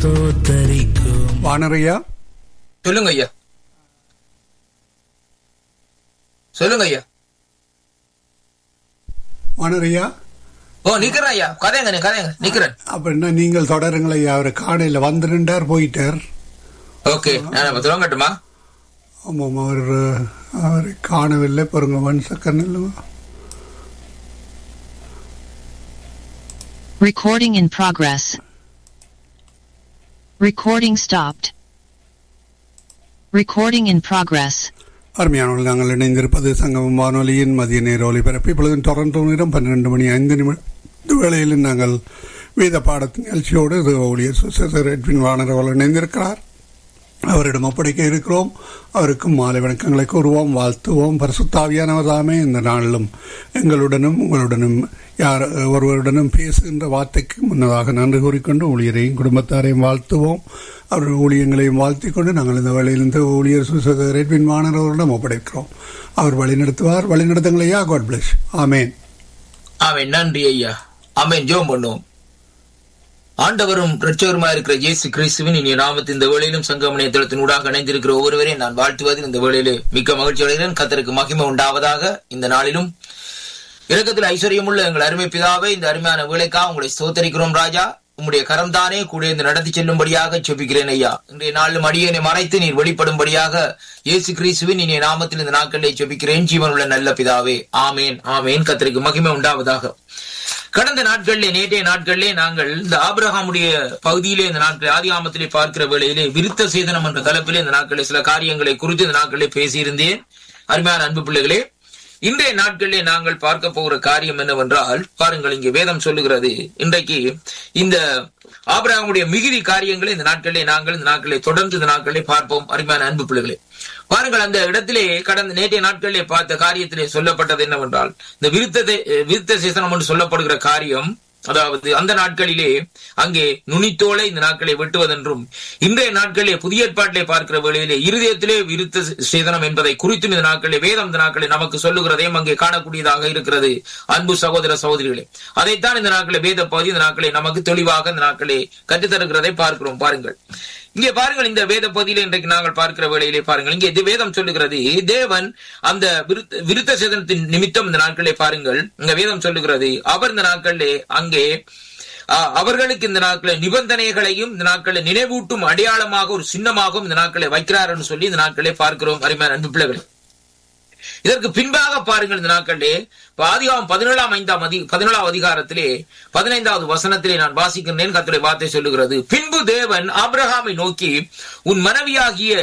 ஸ்தோத்தரிக்கும் வானரையா சொல்லுங்க ஐயா சொல்லுங்க ஐயா வானரையா ஓ நிக்கிறேன் ஐயா கதைங்க நீ கதைங்க நிக்கிறேன் அப்ப என்ன நீங்கள் தொடருங்கள் ஐயா அவர் காணையில் வந்து நின்றார் போயிட்டார் ஓகே நான் இப்ப துவங்கட்டுமா ஆமாம் அவர் அவரை காணவில்லை பாருங்க ஒன் செகண்ட் இல்லைங்க Recording in progress. Recording stopped. Recording in progress. அருமையானவர்கள் நாங்கள் இணைந்திருப்பது சங்கமம் வானொலியின் மதிய நேர ஒலிபரப்பு இப்பொழுது டொரண்டோ நேரம் பன்னிரண்டு மணி ஐந்து நிமிட வேளையில் நாங்கள் வேத பாடத்தின் நிகழ்ச்சியோடு இது ஊழியர் சுசேசர் எட்வின் வாணர் அவர்கள் இணைந்திருக்கிறார் அவரிடம் ஒப்படைக்க இருக்கிறோம் அவருக்கும் மாலை வணக்கங்களை கூறுவோம் வாழ்த்துவோம் பரிசுத்தாவியானவர் தாமே இந்த நாளிலும் எங்களுடனும் உங்களுடனும் யார் ஒருவருடனும் பேசுகின்ற வார்த்தைக்கு முன்னதாக நன்றி கூறிக்கொண்டு ஊழியரையும் குடும்பத்தாரையும் வாழ்த்துவோம் அவர்கள் ஊழியங்களையும் வாழ்த்திக் கொண்டு நாங்கள் இந்த வேளையில் இந்த ஊழியர் சுசேசர் எட்வின் வாணர் அவர்களிடம் ஒப்படைக்கிறோம் அவர் வழிநடத்துவார் வழிநடத்துங்களையா காட் பிளஸ் ஆமேன் ஆமென் நன்றி ஐயா ஆமென் ஜோம் பண்ணுவோம் ஆண்டவரும் இரட்சகருமா இருக்கிற இயேசு கிறிஸ்துவின் இனிய நாமத்தின் இந்த வேளையிலும் சங்கமணிய தளத்தின் ஊடாக இணைந்திருக்கிற ஒவ்வொருவரையும் நான் வாழ்த்துவதில் இந்த வேளையிலே மிக்க மகிழ்ச்சி அடைகிறேன் கத்தருக்கு மகிமை உண்டாவதாக இந்த நாளிலும் இரக்கத்தில் ஐஸ்வர்யமுள்ள எங்கள் அருமை பிதாவே இந்த அருமையான வேலைக்காக உங்களை ஸ்தோத்தரிக்கிறோம் ராஜா உம்முடைய கரம் தானே கூட இந்த நடத்தி செல்லும்படியாக செபிக்கிறேன் ஐயா இன்றைய நாளிலும் அடியனை மறைத்து நீர் வெளிப்படும்படியாக இயேசு கிறிஸ்துவின் இனிய நாமத்தில் இந்த நாட்களிலே செபிக்கிறேன் ஜீவனுள்ள நல்ல பிதாவே ஆமேன் ஆமேன் கத்தருக்கு மகிமை உண்டாவதாக கடந்த நாட்களிலே நேற்றைய நாட்களிலே நாங்கள் இந்த ஆபிரகாமுடைய பகுதியிலே இந்த நாட்கள் ஆதி ஆமத்திலே பார்க்கிற வேளையிலே விருத்த சேதனம் என்ற தலைப்பிலே இந்த நாட்களிலே சில காரியங்களை குறித்து இந்த நாட்களிலே பேசியிருந்தேன் அருமையான அன்பு பிள்ளைகளே இன்றைய நாட்களிலே நாங்கள் பார்க்க போகிற காரியம் என்னவென்றால் பாருங்கள் இங்கே வேதம் சொல்லுகிறது இன்றைக்கு இந்த ஆபிரகாமுடைய மிகுதி காரியங்களை இந்த நாட்களிலே நாங்கள் இந்த நாட்களை தொடர்ந்து இந்த நாட்களிலே பார்ப்போம் அருமையான அன்பு பிள்ளைகளே பாருங்கள் அந்த இடத்திலே கடந்த நேற்றைய நாட்களிலே பார்த்த காரியத்திலே சொல்லப்பட்டது என்னவென்றால் இந்த விருத்தத்தை விருத்த சேசனம் என்று சொல்லப்படுகிற காரியம் அதாவது அந்த நாட்களிலே அங்கே நுனித்தோலை இந்த நாட்களை வெட்டுவதென்றும் இன்றைய நாட்களிலே புதிய ஏற்பாட்டிலே பார்க்கிற வேளையிலே இருதயத்திலே விருத்த சேதனம் என்பதை குறித்தும் இந்த நாட்களிலே வேதம் இந்த நாட்களை நமக்கு சொல்லுகிறதையும் அங்கே காணக்கூடியதாக இருக்கிறது அன்பு சகோதர சகோதரிகளே அதைத்தான் இந்த நாட்களே வேத பகுதி இந்த நாட்களை நமக்கு தெளிவாக இந்த நாட்களே கற்றுத்தருகிறதை பார்க்கிறோம் பாருங்கள் இங்கே பாருங்கள் இந்த வேத பகுதியில இன்றைக்கு நாங்கள் பார்க்கிற வேளையிலே பாருங்கள் இங்கே இது வேதம் சொல்லுகிறது தேவன் அந்த விருத்த- விருத்த சேதனத்தின் நிமித்தம் இந்த நாட்களே பாருங்கள் இந்த வேதம் சொல்லுகிறது அவர் இந்த நாட்களிலே அங்கே ஆ, அவர்களுக்கு இந்த நாட்களில் நிபந்தனைகளையும் இந்த நாட்களில் நினைவூட்டும் அடையாளமாக ஒரு சின்னமாகவும் இந்த நாட்களை வைக்கிறார் என்று சொல்லி இந்த நாட்களே பார்க்கிறோம் அருமையான அன்பு பிள்ளைகளே இதற்கு பின்பாக பாருங்கள் இந்த நாட்களிலே ஆதிகாம் பதினேழாம் ஐந்தாம் அதி பதினேழாம் அதிகாரத்திலே பதினைந்தாவது வசனத்திலே நான் வாசிக்கின்றேன் கர்த்தருடைய வார்த்தை சொல்லுகிறது பின்பு தேவன் ஆபிரகாமை நோக்கி உன் மனைவியாகிய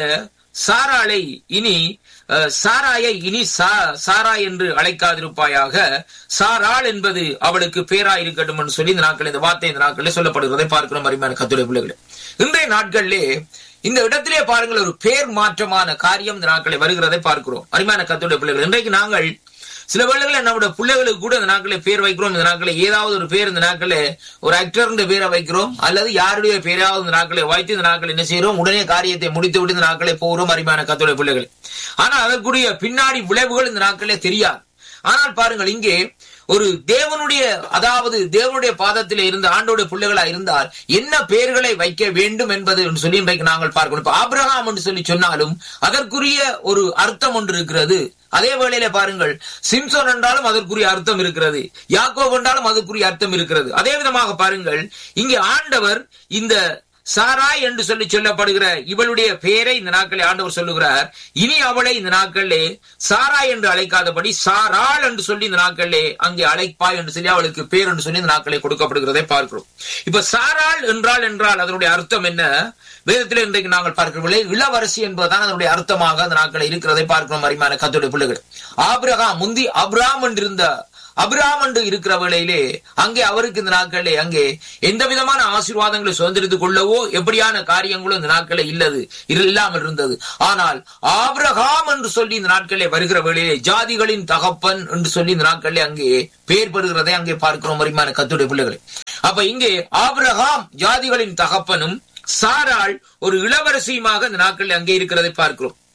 சாராளை இனி அஹ், சாராயை இனி சா- சாரா என்று அழைக்காதிருப்பாயாக சாராள் என்பது அவளுக்கு பேராய் இருக்கட்டும் என்று சொல்லி இந்த நாட்கள் இந்த வார்த்தை இந்த நாட்களில் சொல்லப்படுகிறதை பார்க்கிறோம் அருமையான கத்துடைய பிள்ளைகளே இன்றைய நாட்களிலே இந்த இடத்திலே பாருங்கள் ஒரு பேர் மாற்றமான காரியம் இந்த நாட்களை வருகிறதை பார்க்கிறோம் அருமையான கத்துடைய பிள்ளைகள் இன்றைக்கு நாங்கள் சில வேளைகளில் நம்முடைய பிள்ளைகளுக்கு கூட இந்த நாட்களில் பேர் வைக்கிறோம் இந்த நாட்களில் ஏதாவது ஒரு பேர் இந்த நாட்களில் ஒரு ஆக்டர் பேரை வைக்கிறோம் அல்லது யாருடைய பேராவது இந்த நாட்களை வைத்து இந்த நாட்கள் என்ன செய்யறோம் உடனே காரியத்தை முடித்து விட்டு இந்த நாட்களை போகிறோம் அருமையான கத்துடைய பிள்ளைகள் ஆனால் அதற்குரிய பின்னாடி விளைவுகள் இந்த நாட்களே தெரியாது ஆனால் பாருங்கள் இங்கே ஒரு தேவனுடைய அதாவது தேவனுடைய பாதத்திலே இருந்த ஆண்டோட பிள்ளைகளா இருந்தால் என்ன பெயர்களை வைக்க வேண்டும் என்பது என்று சொல்லி இன்றைக்கு நாங்கள் பார்க்கணும் இப்ப ஆபிரகாம் என்று சொல்லி சொன்னாலும் அதற்குரிய ஒரு அர்த்தம் ஒன்று இருக்கிறது அதே வேளையில பாருங்கள் சிம்சோன் என்றாலும் அதற்குரிய அர்த்தம் இருக்கிறது யாக்கோப் என்றாலும் அதற்குரிய அர்த்தம் இருக்கிறது அதே விதமாக பாருங்கள் இங்கே ஆண்டவர் இந்த சாராய் என்று சொல்லி சொல்லப்படுகிற இவளுடைய பெயரை இந்த நாட்களில் ஆண்டவர் சொல்லுகிறார் இனி அவளை இந்த நாட்களிலே சாராய் என்று அழைக்காதபடி சாராள் என்று சொல்லி இந்த நாட்களிலே அங்கே அழைப்பாய் என்று சொல்லி அவளுக்கு பேர் என்று சொல்லி இந்த நாட்களிலே கொடுக்கப்படுகிறதை பார்க்கிறோம் இப்ப சாராள் என்றால் என்றால் அதனுடைய அர்த்தம் என்ன வேதத்தில் இன்றைக்கு நாங்கள் பார்க்கிறவில்லை இளவரசி என்பதுதான் அதனுடைய அர்த்தமாக அந்த நாட்களில் இருக்கிறதை பார்க்கிறோம் அருமையான கத்துடைய பிள்ளைகள் ஆபிரகாம் முந்தி அப்ராம் என்றிருந்த அபிராம் என்று இருக்கிற வேளையிலே அங்கே அவருக்கு இந்த நாட்களிலே அங்கே எந்த விதமான ஆசீர்வாதங்களை சுதந்திரித்துக் கொள்ளவோ எப்படியான காரியங்களும் இந்த நாட்களே இல்லது இது இல்லாமல் இருந்தது ஆனால் ஆபிரகாம் என்று சொல்லி இந்த நாட்களிலே வருகிற வேளையிலே ஜாதிகளின் தகப்பன் என்று சொல்லி இந்த நாட்களிலே அங்கே பேர் பெறுகிறதை அங்கே பார்க்கிறோம் மரிமான கத்துடைய பிள்ளைகளை அப்ப இங்கே ஆபிரகாம் ஜாதிகளின் தகப்பனும் சாராள் ஒரு இளவரசியுமாக இந்த நாட்களில் அங்கே இருக்கிறதை பார்க்கிறோம்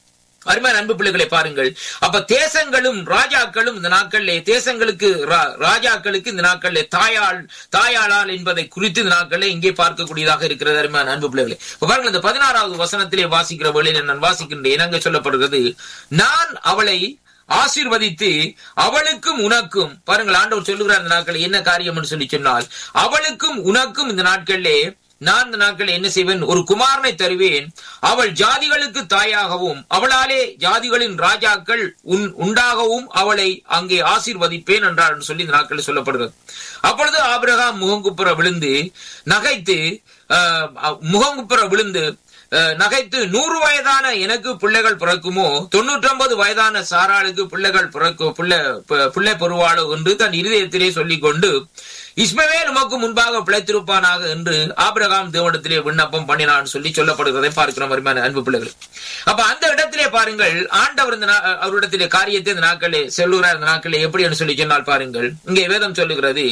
அருமையான அன்பு பிள்ளைகளை பாருங்கள் அப்ப தேசங்களும் ராஜாக்களும் இந்த நாட்களிலே தேசங்களுக்கு ரா- ராஜாக்களுக்கு இந்த நாட்களிலே தாயாள் தாயாளால் என்பதை குறித்து இந்த நாட்களிலே இங்கே பார்க்கக்கூடியதாக இருக்கிறது அருமையான அன்பு பிள்ளைகளை இப்ப பாருங்கள் இந்த பதினாறாவது வசனத்திலே வாசிக்கிற வேளையில் நான் வாசிக்கின்றேன் அங்கே சொல்லப்படுகிறது நான் அவளை ஆசீர்வதித்து அவளுக்கும் உனக்கும் பாருங்கள் ஆண்டவர் சொல்லுகிறார் இந்த நாட்களில் என்ன காரியம் என்று சொல்லி சொன்னால் அவளுக்கும் உனக்கும் இந்த நாட்களிலே நான் இந்த நாட்களில் என்ன செய்வேன் ஒரு குமாரனை தருவேன் அவள் ஜாதிகளுக்கு தாயாகவும் அவளாலே ஜாதிகளின் ராஜாக்கள் உன் உண்டாகவும் அவளை அங்கே ஆசீர்வதிப்பேன் என்றார் என்று சொல்லி இந்த நாட்களில் சொல்லப்படுகிறது அப்பொழுது ஆபிரகாம் முகங்குப்புற விழுந்து நகைத்து ஆஹ், முகங்குப்புற விழுந்து அஹ், நகைத்து நூறு வயதான எனக்கு பிள்ளைகள் பிறக்குமோ தொண்ணூற்றொன்பது வயதான சாராளுக்கு பிள்ளைகள் பிறக்கும் பிள்ளை ப- பிள்ளை பெறுவாளோ என்று தன் இருதயத்திலே சொல்லிக் கொண்டு இஸ்மவேல் உமக்கு முன்பாக பிழைத்திருப்பானாக என்று ஆபிரகாம் தேவனிடத்திலே விண்ணப்பம் பண்ணினான் சொல்லி சொல்லப்படுகிறதை பார்க்கிறோம் அருமையான அன்பு பிள்ளைகள் அப்ப அந்த இடத்திலே பாருங்கள் ஆண்டவர் இந்த நா- அவரிடத்திலே காரியத்தை இந்த நாட்களே சொல்லுகிறார் இந்த நாட்களே எப்படி என்று சொல்லி சொன்னால் பாருங்கள் இங்கே வேதம் சொல்லுகிறது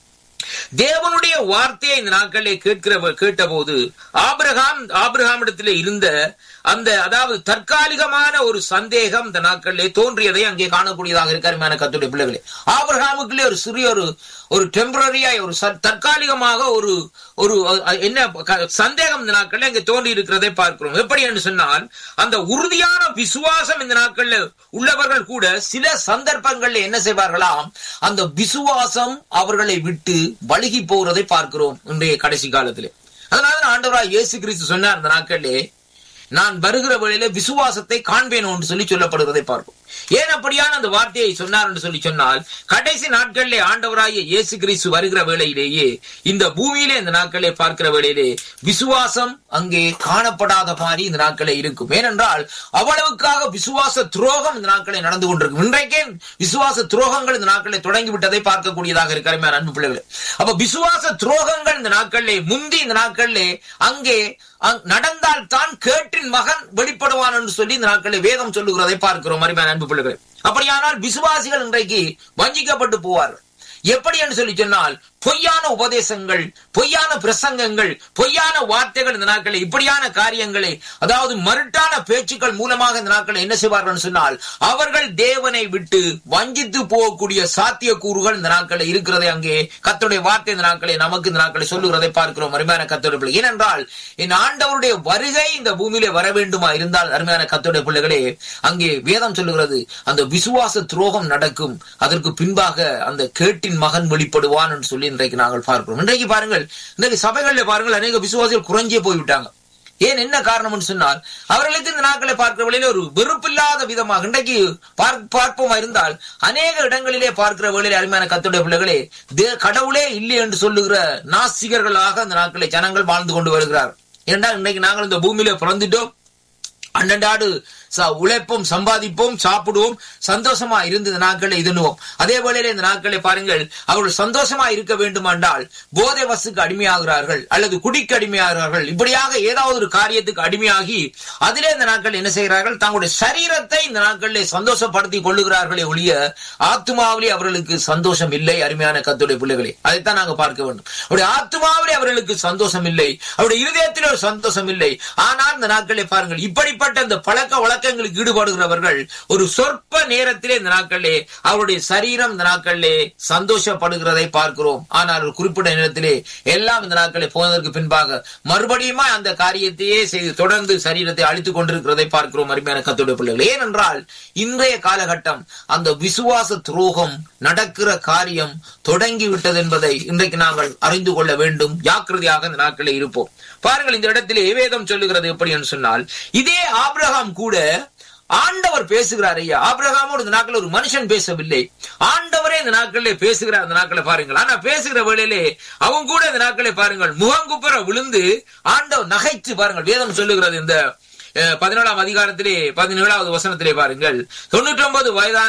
தேவனுடைய வார்த்தையை இந்த நாட்களிலே கேட்கிற கேட்டபோது ஆபிரகாம் ஆபிரகாமிடத்திலே இருந்த அந்த அதாவது தற்காலிகமான ஒரு சந்தேகம் இந்த நாட்களிலே தோன்றியதை அங்கே காணக்கூடியதாக இருக்கிற கத்துடைய பிள்ளைகளே ஆபிரகாமுக்குள்ளே ஒரு சிறிய ஒரு ஒரு டெம்பரரியாய் ஒரு ச- தற்காலிகமாக ஒரு ஒரு அஹ், என்ன க- சந்தேகம் இந்த நாட்களில் அங்கே தோன்றி இருக்கிறதை பார்க்கிறோம் எப்படி என்று சொன்னால் அந்த உறுதியான விசுவாசம் இந்த நாட்களில் உள்ளவர்கள் கூட சில சந்தர்ப்பங்கள்ல என்ன செய்வார்களாம் அந்த விசுவாசம் அவர்களை விட்டு வழுகி போகிறதை பார்க்கிறோம் இன்றைய கடைசி காலத்திலே அதனால ஆண்டவராய் இயேசு கிறிஸ்து சொன்னார் அந்த நாட்களிலே நான் வருகிற வேளையில விசுவாசத்தை காண்பேன் என்று சொல்லி சொல்லப்படுவதை பார்ப்போம் ஏன் அப்படியான அந்த வார்த்தையை சொன்னார் என்று சொல்லி சொன்னால் கடைசி நாட்களிலே ஆண்டவராகிய இயேசு கிறிஸ்து வருகிற வேளையிலேயே இந்த பூமியிலே இந்த நாட்களை பார்க்கிற வேளையிலே விசுவாசம் அங்கே காணப்படாத மாதிரி இந்த நாட்களே இருக்கும் ஏனென்றால் அவ்வளவுக்காக விசுவாச துரோகம் இந்த நாட்களை நடந்து கொண்டிருக்கும் இன்றைக்கே விசுவாச துரோகங்கள் இந்த நாட்களை தொடங்கி விட்டதை பார்க்கக்கூடியதாக இருக்கிற அன்பு பிள்ளைகளே அப்ப விசுவாச துரோகங்கள் இந்த நாட்களிலே முந்தி இந்த நாட்களிலே அங்கே அங்- நடந்தால் தான் கேட்டின் மகன் வெளிப்படுவான் என்று சொல்லி இந்த நாட்களில் வேதம் சொல்லுகிறதை பார்க்கிறோம் அருமையான அன்பு பிள்ளைகள் அப்படியானால் விசுவாசிகள் இன்றைக்கு வஞ்சிக்கப்பட்டு போவார்கள் எப்படி என்று சொல்லி சொன்னால் பொய்யான உபதேசங்கள் பொய்யான பிரசங்கங்கள் பொய்யான வார்த்தைகள் இந்த நாட்களில் இப்படியான காரியங்களை அதாவது மருட்டான பேச்சுக்கள் மூலமாக இந்த நாட்களில் என்ன செய்வார்கள் என்று சொன்னால் அவர்கள் தேவனை விட்டு வஞ்சித்து போகக்கூடிய சாத்திய கூறுகள் இந்த நாட்களில் இருக்கிறதை அங்கே கர்த்தருடைய வார்த்தை இந்த நாட்களை நமக்கு இந்த நாட்களை சொல்லுகிறதை பார்க்கிறோம் அருமையான கத்தோடைய பிள்ளை ஏனென்றால் என் ஆண்டவருடைய வருகை இந்த பூமியிலே வர வேண்டுமா இருந்தால் அருமையான கத்தோடைய பிள்ளைகளே அங்கே வேதம் சொல்லுகிறது அந்த விசுவாச துரோகம் நடக்கும் அதற்கு பின்பாக அந்த கேட்டின் மகன் வெளிப்படுவான் என்று சொல்லி இன்றைக்கு நாங்கள் பார்க்கிறோம் இன்றைக்கு பாருங்கள் இன்றைக்கு சபைகளில் பாருங்கள் அநேக விசுவாசிகள் குறைஞ்சே போய்விட்டாங்க ஏன் என்ன காரணம்னு சொன்னால் அவர்களுக்கு இந்த நாட்களை பார்க்கிற வேளையில ஒரு வெறுப்பில்லாத விதமாக இன்றைக்கு பார்ப்- பார்ப்போமா இருந்தால் அநேக இடங்களிலே பார்க்கிற வேளையில அருமையான கத்துடைய பிள்ளைகளே தே- கடவுளே இல்லை என்று சொல்லுகிற நாஸ்திகர்களாக அந்த நாட்களை ஜனங்கள் வாழ்ந்து கொண்டு வருகிறார் ஏனென்றால் இன்னைக்கு நாங்கள் இந்த பூமியில பிறந்துட்டோம் அண்டண்டாடு ச- உழைப்போம் சம்பாதிப்போம் சாப்பிடுவோம் சந்தோஷமா இருந்து இந்த நாட்களை இதனுவோம் அதே வேளையில இந்த நாட்களை பாருங்கள் அவர்கள் சந்தோஷமா இருக்க வேண்டுமென்றால் போதை வசுக்கு அடிமையாகிறார்கள் அல்லது குடிக்கு அடிமையாகிறார்கள் இப்படியாக ஏதாவது ஒரு காரியத்துக்கு அடிமையாகி அதிலே இந்த நாட்கள் என்ன செய்கிறார்கள் தங்களுடைய சரீரத்தை இந்த நாட்களில் சந்தோஷப்படுத்திக் கொள்ளுகிறார்களே ஒழிய ஆத்மாவிலே அவர்களுக்கு சந்தோஷம் இல்லை அருமையான கத்துடைய பிள்ளைகளே அதைத்தான் நாங்க பார்க்க வேண்டும் அவருடைய ஆத்மாவிலே அவர்களுக்கு சந்தோஷம் இல்லை அவருடைய இருதயத்திலே ஒரு சந்தோஷம் இல்லை ஆனால் இந்த நாட்களை பாருங்கள் இப்படிப்பட்ட இந்த பழக்க வழக்கங்களுக்கு ஈடுபடுகிறவர்கள் ஒரு சொற்ப நேரத்திலே இந்த நாட்களிலே அவருடைய சரீரம் இந்த நாட்களிலே சந்தோஷப்படுகிறதை பார்க்கிறோம் ஆனால் ஒரு குறிப்பிட்ட நேரத்திலே எல்லாம் இந்த நாட்களை போனதற்கு பின்பாக மறுபடியுமா அந்த காரியத்தையே செய்து தொடர்ந்து சரீரத்தை அழித்துக் கொண்டிருக்கிறதை பார்க்கிறோம் அருமையான கத்தோடைய பிள்ளைகள் ஏனென்றால் இன்றைய காலகட்டம் அந்த விசுவாச துரோகம் நடக்கிற காரியம் தொடங்கி விட்டது என்பதை இன்றைக்கு நாங்கள் அறிந்து கொள்ள வேண்டும் ஜாக்கிரதையாக இந்த நாட்களில் இருப்போம் பாருங்கள் இந்த இடத்திலே வேதம் சொல்லுகிறது எப்படி என்று சொன்னால் இதே ஆபிரகாம் கூட ஆண்டவர் பேசுகிறார் ஐயா ஆபிரகாமோடு இந்த நாட்கள் ஒரு மனுஷன் பேசவில்லை ஆண்டவரே இந்த நாட்களிலே பேசுகிறார் இந்த நாட்களை பாருங்கள் ஆனா பேசுகிற வேளையிலே அவங்க கூட இந்த நாட்களை பாருங்கள் முகங்குப்புற விழுந்து ஆண்டவர் நகைச்சு பாருங்கள் வேதம் சொல்லுகிறது இந்த அஹ், பதினேழாம் அதிகாரத்திலே பதினேழாவது வசனத்திலே பாருங்கள் தொண்ணூற்றி ஒன்பது வயதான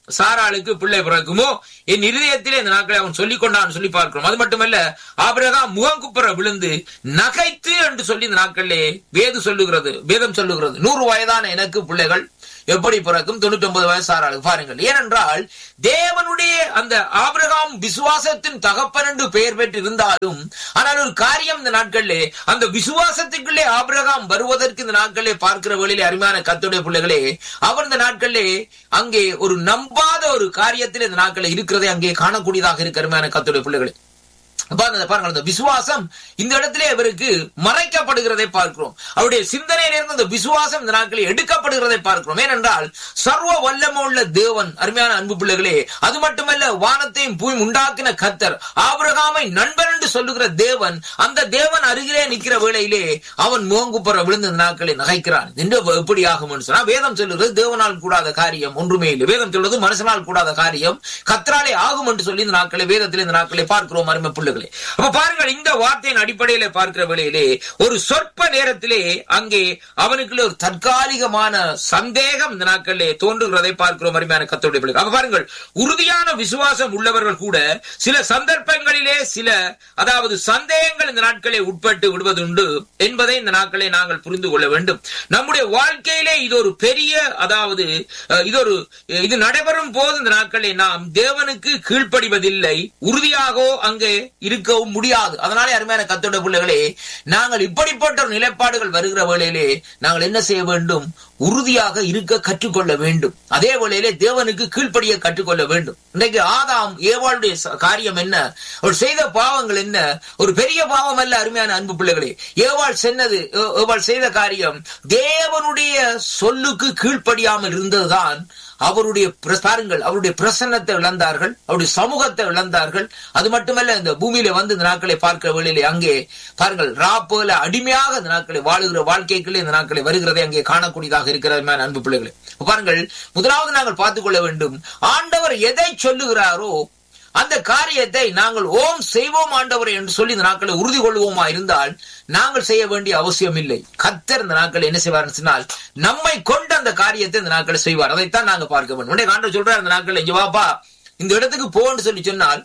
சாராளுக்கு பிள்ளை பிறக்குமோ என் இருதயத்திலே இந்த நாட்களை அவன் சொல்லிக் கொண்டான் சொல்லி பார்க்கிறோம் அது மட்டுமல்ல ஆபிரகாம் முகங்குப்புற விழுந்து நகைத்து என்று சொல்லி இந்த நாட்களிலே வேது சொல்லுகிறது வேதம் சொல்லுகிறது நூறு வயதான எனக்கு பிள்ளைகள் எப்படி பிறக்கும் தொண்ணூத்தி ஒன்பது வயசு ஆறாளுக்கு பாருங்கள் ஏனென்றால் தேவனுடைய அந்த ஆபிரகாம் விசுவாசத்தின் தகப்பன் என்று பெயர் பெற்று இருந்தாலும் ஆனால் ஒரு காரியம் இந்த நாட்களிலே அந்த விசுவாசத்துக்குள்ளே ஆபிரகாம் வருவதற்கு இந்த நாட்களிலே பார்க்கிற வழியிலே அருமையான கத்துடைய பிள்ளைகளே அவர் இந்த நாட்களிலே அங்கே ஒரு நம்பாத ஒரு காரியத்தில் இந்த நாட்களில் இருக்கிறதை அங்கே காணக்கூடியதாக இருக்கு அருமையான கத்துடைய பிள்ளைகளே பாருங்க பாருங்க அந்த விசுவாசம் இந்த இடத்திலே அவருக்கு மறைக்கப்படுகிறதை பார்க்கிறோம் அவருடைய சிந்தனையிலிருந்து அந்த விசுவாசம் இந்த நாட்களில் எடுக்கப்படுகிறதை பார்க்கிறோம் ஏனென்றால் சர்வ வல்லமுள்ள தேவன் அருமையான அன்பு பிள்ளைகளே அது மட்டுமல்ல வானத்தையும் பூமி உண்டாக்கின கத்தர் ஆபிரகாமை நண்பன் என்று சொல்லுகிற தேவன் அந்த தேவன் அருகிலே நிற்கிற வேளையிலே அவன் முகங்குப்புற விழுந்த இந்த நாட்களை நகைக்கிறான் என்று எப்படி ஆகும் சொன்னா வேதம் சொல்லுகிறது தேவனால் கூடாத காரியம் ஒன்றுமே இல்லை வேதம் சொல்வது மனுஷனால் கூடாத காரியம் கத்தராலே ஆகும் என்று சொல்லி இந்த நாட்களை வேதத்தில் இந்த நாட்களை பார்க்கிறோம் அருமை பிள்ளைகளே அப்ப பாருங்கள் இந்த வார்த்தையின் அடிப்படையில பார்க்கிற வேளையிலே ஒரு சொற்ப நேரத்திலே அங்கே அவனுக்குள்ள ஒரு தற்காலிகமான சந்தேகம் இந்த நாட்களிலே தோன்றுகிறதை பார்க்கிறோம் அருமையான கத்தோடைய பிள்ளைகள் அப்ப பாருங்கள் உறுதியான விசுவாசம் உள்ளவர்கள் கூட சில சந்தர்ப்பங்களிலே சில அதாவது சந்தேகங்கள் இந்த நாட்களை உட்பட்டு விடுவதுண்டு என்பதை இந்த நாட்களை நாங்கள் புரிந்து கொள்ள வேண்டும் நம்முடைய வாழ்க்கையிலே இது ஒரு பெரிய அதாவது அஹ், இது ஒரு இது நடைபெறும் போது இந்த நாட்களை நாம் தேவனுக்கு கீழ்ப்படிவதில்லை உறுதியாகவோ அங்கே இருக்கவும் முடியாது அதனாலே அருமையான கத்தோட பிள்ளைகளே நாங்கள் இப்படிப்பட்ட ஒரு நிலைப்பாடுகள் வருகிற வேளையிலே நாங்கள் என்ன செய்ய வேண்டும் உறுதியாக இருக்க கற்றுக்கொள்ள வேண்டும் அதே வேளையிலே தேவனுக்கு கீழ்ப்படிய கற்றுக்கொள்ள வேண்டும் இன்றைக்கு ஆதாம் ஏவாளுடைய ச- காரியம் என்ன அவர் செய்த பாவங்கள் என்ன ஒரு பெரிய பாவம் அல்ல அருமையான அன்பு பிள்ளைகளே ஏவாள் சென்னது ஏ- ஏவாள் செய்த காரியம் தேவனுடைய சொல்லுக்கு கீழ்ப்படியாமல் இருந்ததுதான் அவருடைய பிர- பாருங்கள் அவருடைய பிரசன்னத்தை இழந்தார்கள் அவருடைய சமூகத்தை இழந்தார்கள் அது மட்டுமல்ல இந்த பூமியில வந்து இந்த நாட்களை பார்க்கிற வேளையிலே அங்கே பாருங்கள் ராப்போல அடிமையாக இந்த நாட்களை வாழுகிற வாழ்க்கைக்குள்ளே இந்த நாட்களை வருகிறதை அங்கே காணக்கூடியதாக இருக்கிற அன்பு பிள்ளைகளே இப்ப பாருங்கள் முதலாவது நாங்கள் பார்த்துக் கொள்ள வேண்டும் ஆண்டவர் எதை சொல்லுகிறாரோ அந்த காரியத்தை நாங்கள் ஓம் செய்வோம் ஆண்டவரை என்று சொல்லி இந்த நாட்களை உறுதி கொள்வோமா இருந்தால் நாங்கள் செய்ய வேண்டிய அவசியம் இல்லை கத்தர் இந்த நாட்கள் என்ன செய்வார் சொன்னால் நம்மை கொண்டு அந்த காரியத்தை இந்த நாட்களை செய்வார் அதைத்தான் நாங்க பார்க்க வேண்டும் உடனே ஆண்டவர் சொல்றார் இந்த நாட்கள் இங்க வாப்பா இந்த இடத்துக்கு போன்னு சொல்லி சொன்னால்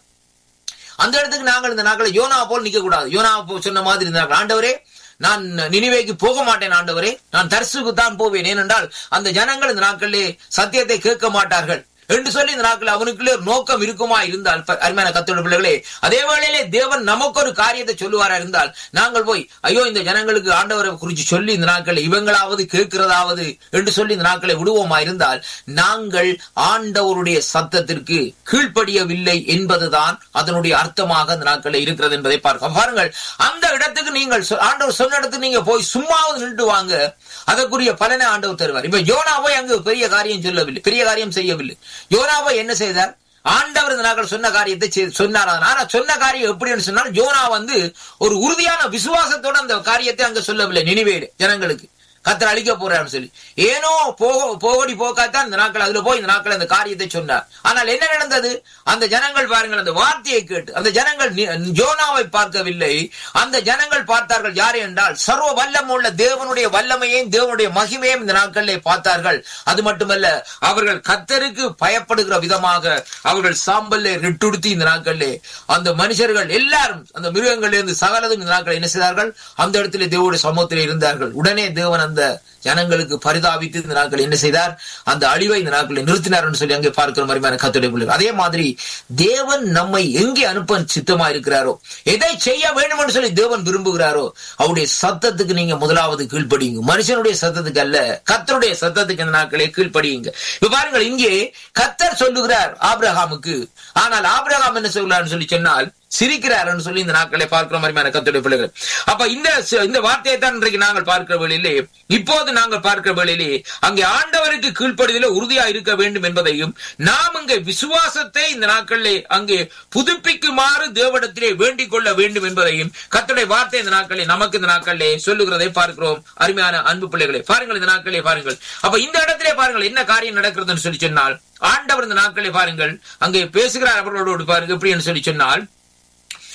அந்த இடத்துக்கு நாங்கள் இந்த நாட்களை யோனா போல் நிக்க கூடாது யோனா போ- சொன்ன மாதிரி இருந்தாங்க ஆண்டவரே நான் நினைவேக்கு போக மாட்டேன் ஆண்டவரே நான் தரிசுக்கு தான் போவேன் ஏனென்றால் அந்த ஜனங்கள் இந்த நாட்களிலே சத்தியத்தை கேட்க மாட்டார்கள் என்று சொல்லி இந்த நாட்கள் அவனுக்குள்ளே ஒரு நோக்கம் இருக்குமா இருந்தால் ப- அருமையான கத்தோட பிள்ளைகளே அதே வேளையிலே தேவன் நமக்கு ஒரு காரியத்தை சொல்லுவாரா இருந்தால் நாங்கள் போய் ஐயோ இந்த ஜனங்களுக்கு ஆண்டவரை குறித்து சொல்லி இந்த நாட்களை இவங்களாவது கேட்கிறதாவது என்று சொல்லி இந்த நாட்களை விடுவோமா இருந்தால் நாங்கள் ஆண்டவருடைய சத்தத்திற்கு கீழ்ப்படியவில்லை என்பதுதான் அதனுடைய அர்த்தமாக அந்த நாட்களில் இருக்கிறது என்பதை பார்க்க பாருங்கள் அந்த இடத்துக்கு நீங்கள் சொ- ஆண்டவர் சொன்ன இடத்துக்கு நீங்க போய் சும்மாவது நின்று வாங்க அதற்குரிய பலனை ஆண்டவர் தருவார் இப்ப யோனாவை அங்கு பெரிய காரியம் சொல்லவில்லை பெரிய காரியம் செய்யவில்லை யோனாவை என்ன செய்தார் ஆண்டவர் இந்த நாட்கள் சொன்ன காரியத்தை செய்து- சொன்னார் ஆனா சொன்ன காரியம் எப்படின்னு சொன்னால் யோனா வந்து ஒரு உறுதியான விசுவாசத்தோட அந்த காரியத்தை அங்க சொல்லவில்லை நினைவேடு ஜனங்களுக்கு கத்தர் அழிக்க போறான்னு சொல்லி ஏனோ போக போகடி போக்காத்தான் இந்த நாட்கள் அதுல போய் இந்த நாட்கள் அந்த காரியத்தை சொன்னார் ஆனால் என்ன நடந்தது அந்த ஜனங்கள் பாருங்கள் அந்த வார்த்தையை கேட்டு அந்த ஜனங்கள் நி- ஜோனாவை பார்க்கவில்லை அந்த ஜனங்கள் பார்த்தார்கள் யார் என்றால் சர்வ வல்லம் உள்ள தேவனுடைய வல்லமையையும் தேவனுடைய மகிமையும் இந்த நாட்களிலே பார்த்தார்கள் அது மட்டுமல்ல அவர்கள் கத்தருக்கு பயப்படுகிற விதமாக அவர்கள் சாம்பல்ல ரெட்டுடுத்தி இந்த நாட்களிலே அந்த மனுஷர்கள் எல்லாரும் அந்த மிருகங்களிலிருந்து சகலதும் இந்த நாட்கள் என்ன செய்தார்கள் அந்த இடத்திலே தேவனுடைய சமூகத்திலே இருந்தார்கள் உடனே தேவன் அந்த ஜனங்களுக்கு பரிதாபித்து இந்த நாட்கள் என்ன செய்தார் அந்த அழிவை இந்த நாட்களை நிறுத்தினார் என்று சொல்லி அங்கே பார்க்கிற மாதிரியான கத்துடைய பிள்ளைகள் அதே மாதிரி தேவன் நம்மை எங்கே அனுப்ப சித்தமா இருக்கிறாரோ எதை செய்ய வேண்டும் என்று சொல்லி தேவன் விரும்புகிறாரோ அவருடைய சத்தத்துக்கு நீங்க முதலாவது கீழ்ப்படியுங்க மனுஷனுடைய சத்தத்துக்கு அல்ல கத்தருடைய சத்தத்துக்கு இந்த நாட்களே கீழ்ப்படியுங்க இப்ப பாருங்கள் இங்கே கத்தர் சொல்லுகிறார் ஆபிரகாமுக்கு ஆனால் ஆபிரகாம் என்ன சொல்கிறார்னு சொல்லி சொன்னால் சிரிக்கிறார்னு சொல்லி இந்த நாட்களை பார்க்கிற மாதிரியான கத்துடைய பிள்ளைகள் அப்ப இந்த இந்த வார்த்தையை தான் இன்றைக்கு நாங்கள் பார்க்கிற வேளையிலே இப்போது நாங்கள் பார்க்கிற வேளையிலே அங்கே ஆண்டவருக்கு கீழ்ப்படிதல உறுதியா இருக்க வேண்டும் என்பதையும் நாம் இங்கே விசுவாசத்தை இந்த நாட்களிலே அங்கே புதுப்பிக்குமாறு தேவடத்திலே வேண்டிக் கொள்ள வேண்டும் என்பதையும் கத்துடைய வார்த்தை இந்த நாட்களே நமக்கு இந்த நாட்களிலே சொல்லுகிறதை பார்க்கிறோம் அருமையான அன்பு பிள்ளைகளே பாருங்கள் இந்த நாட்களே பாருங்கள் அப்ப இந்த இடத்திலே பாருங்கள் என்ன காரியம் நடக்கிறதுன்னு சொல்லி சொன்னால் ஆண்டவர் இந்த நாட்களை பாருங்கள் அங்கே பேசுகிறார் அவர்களோடு பாருங்க எப்படி என்று சொல்லி சொன்னால்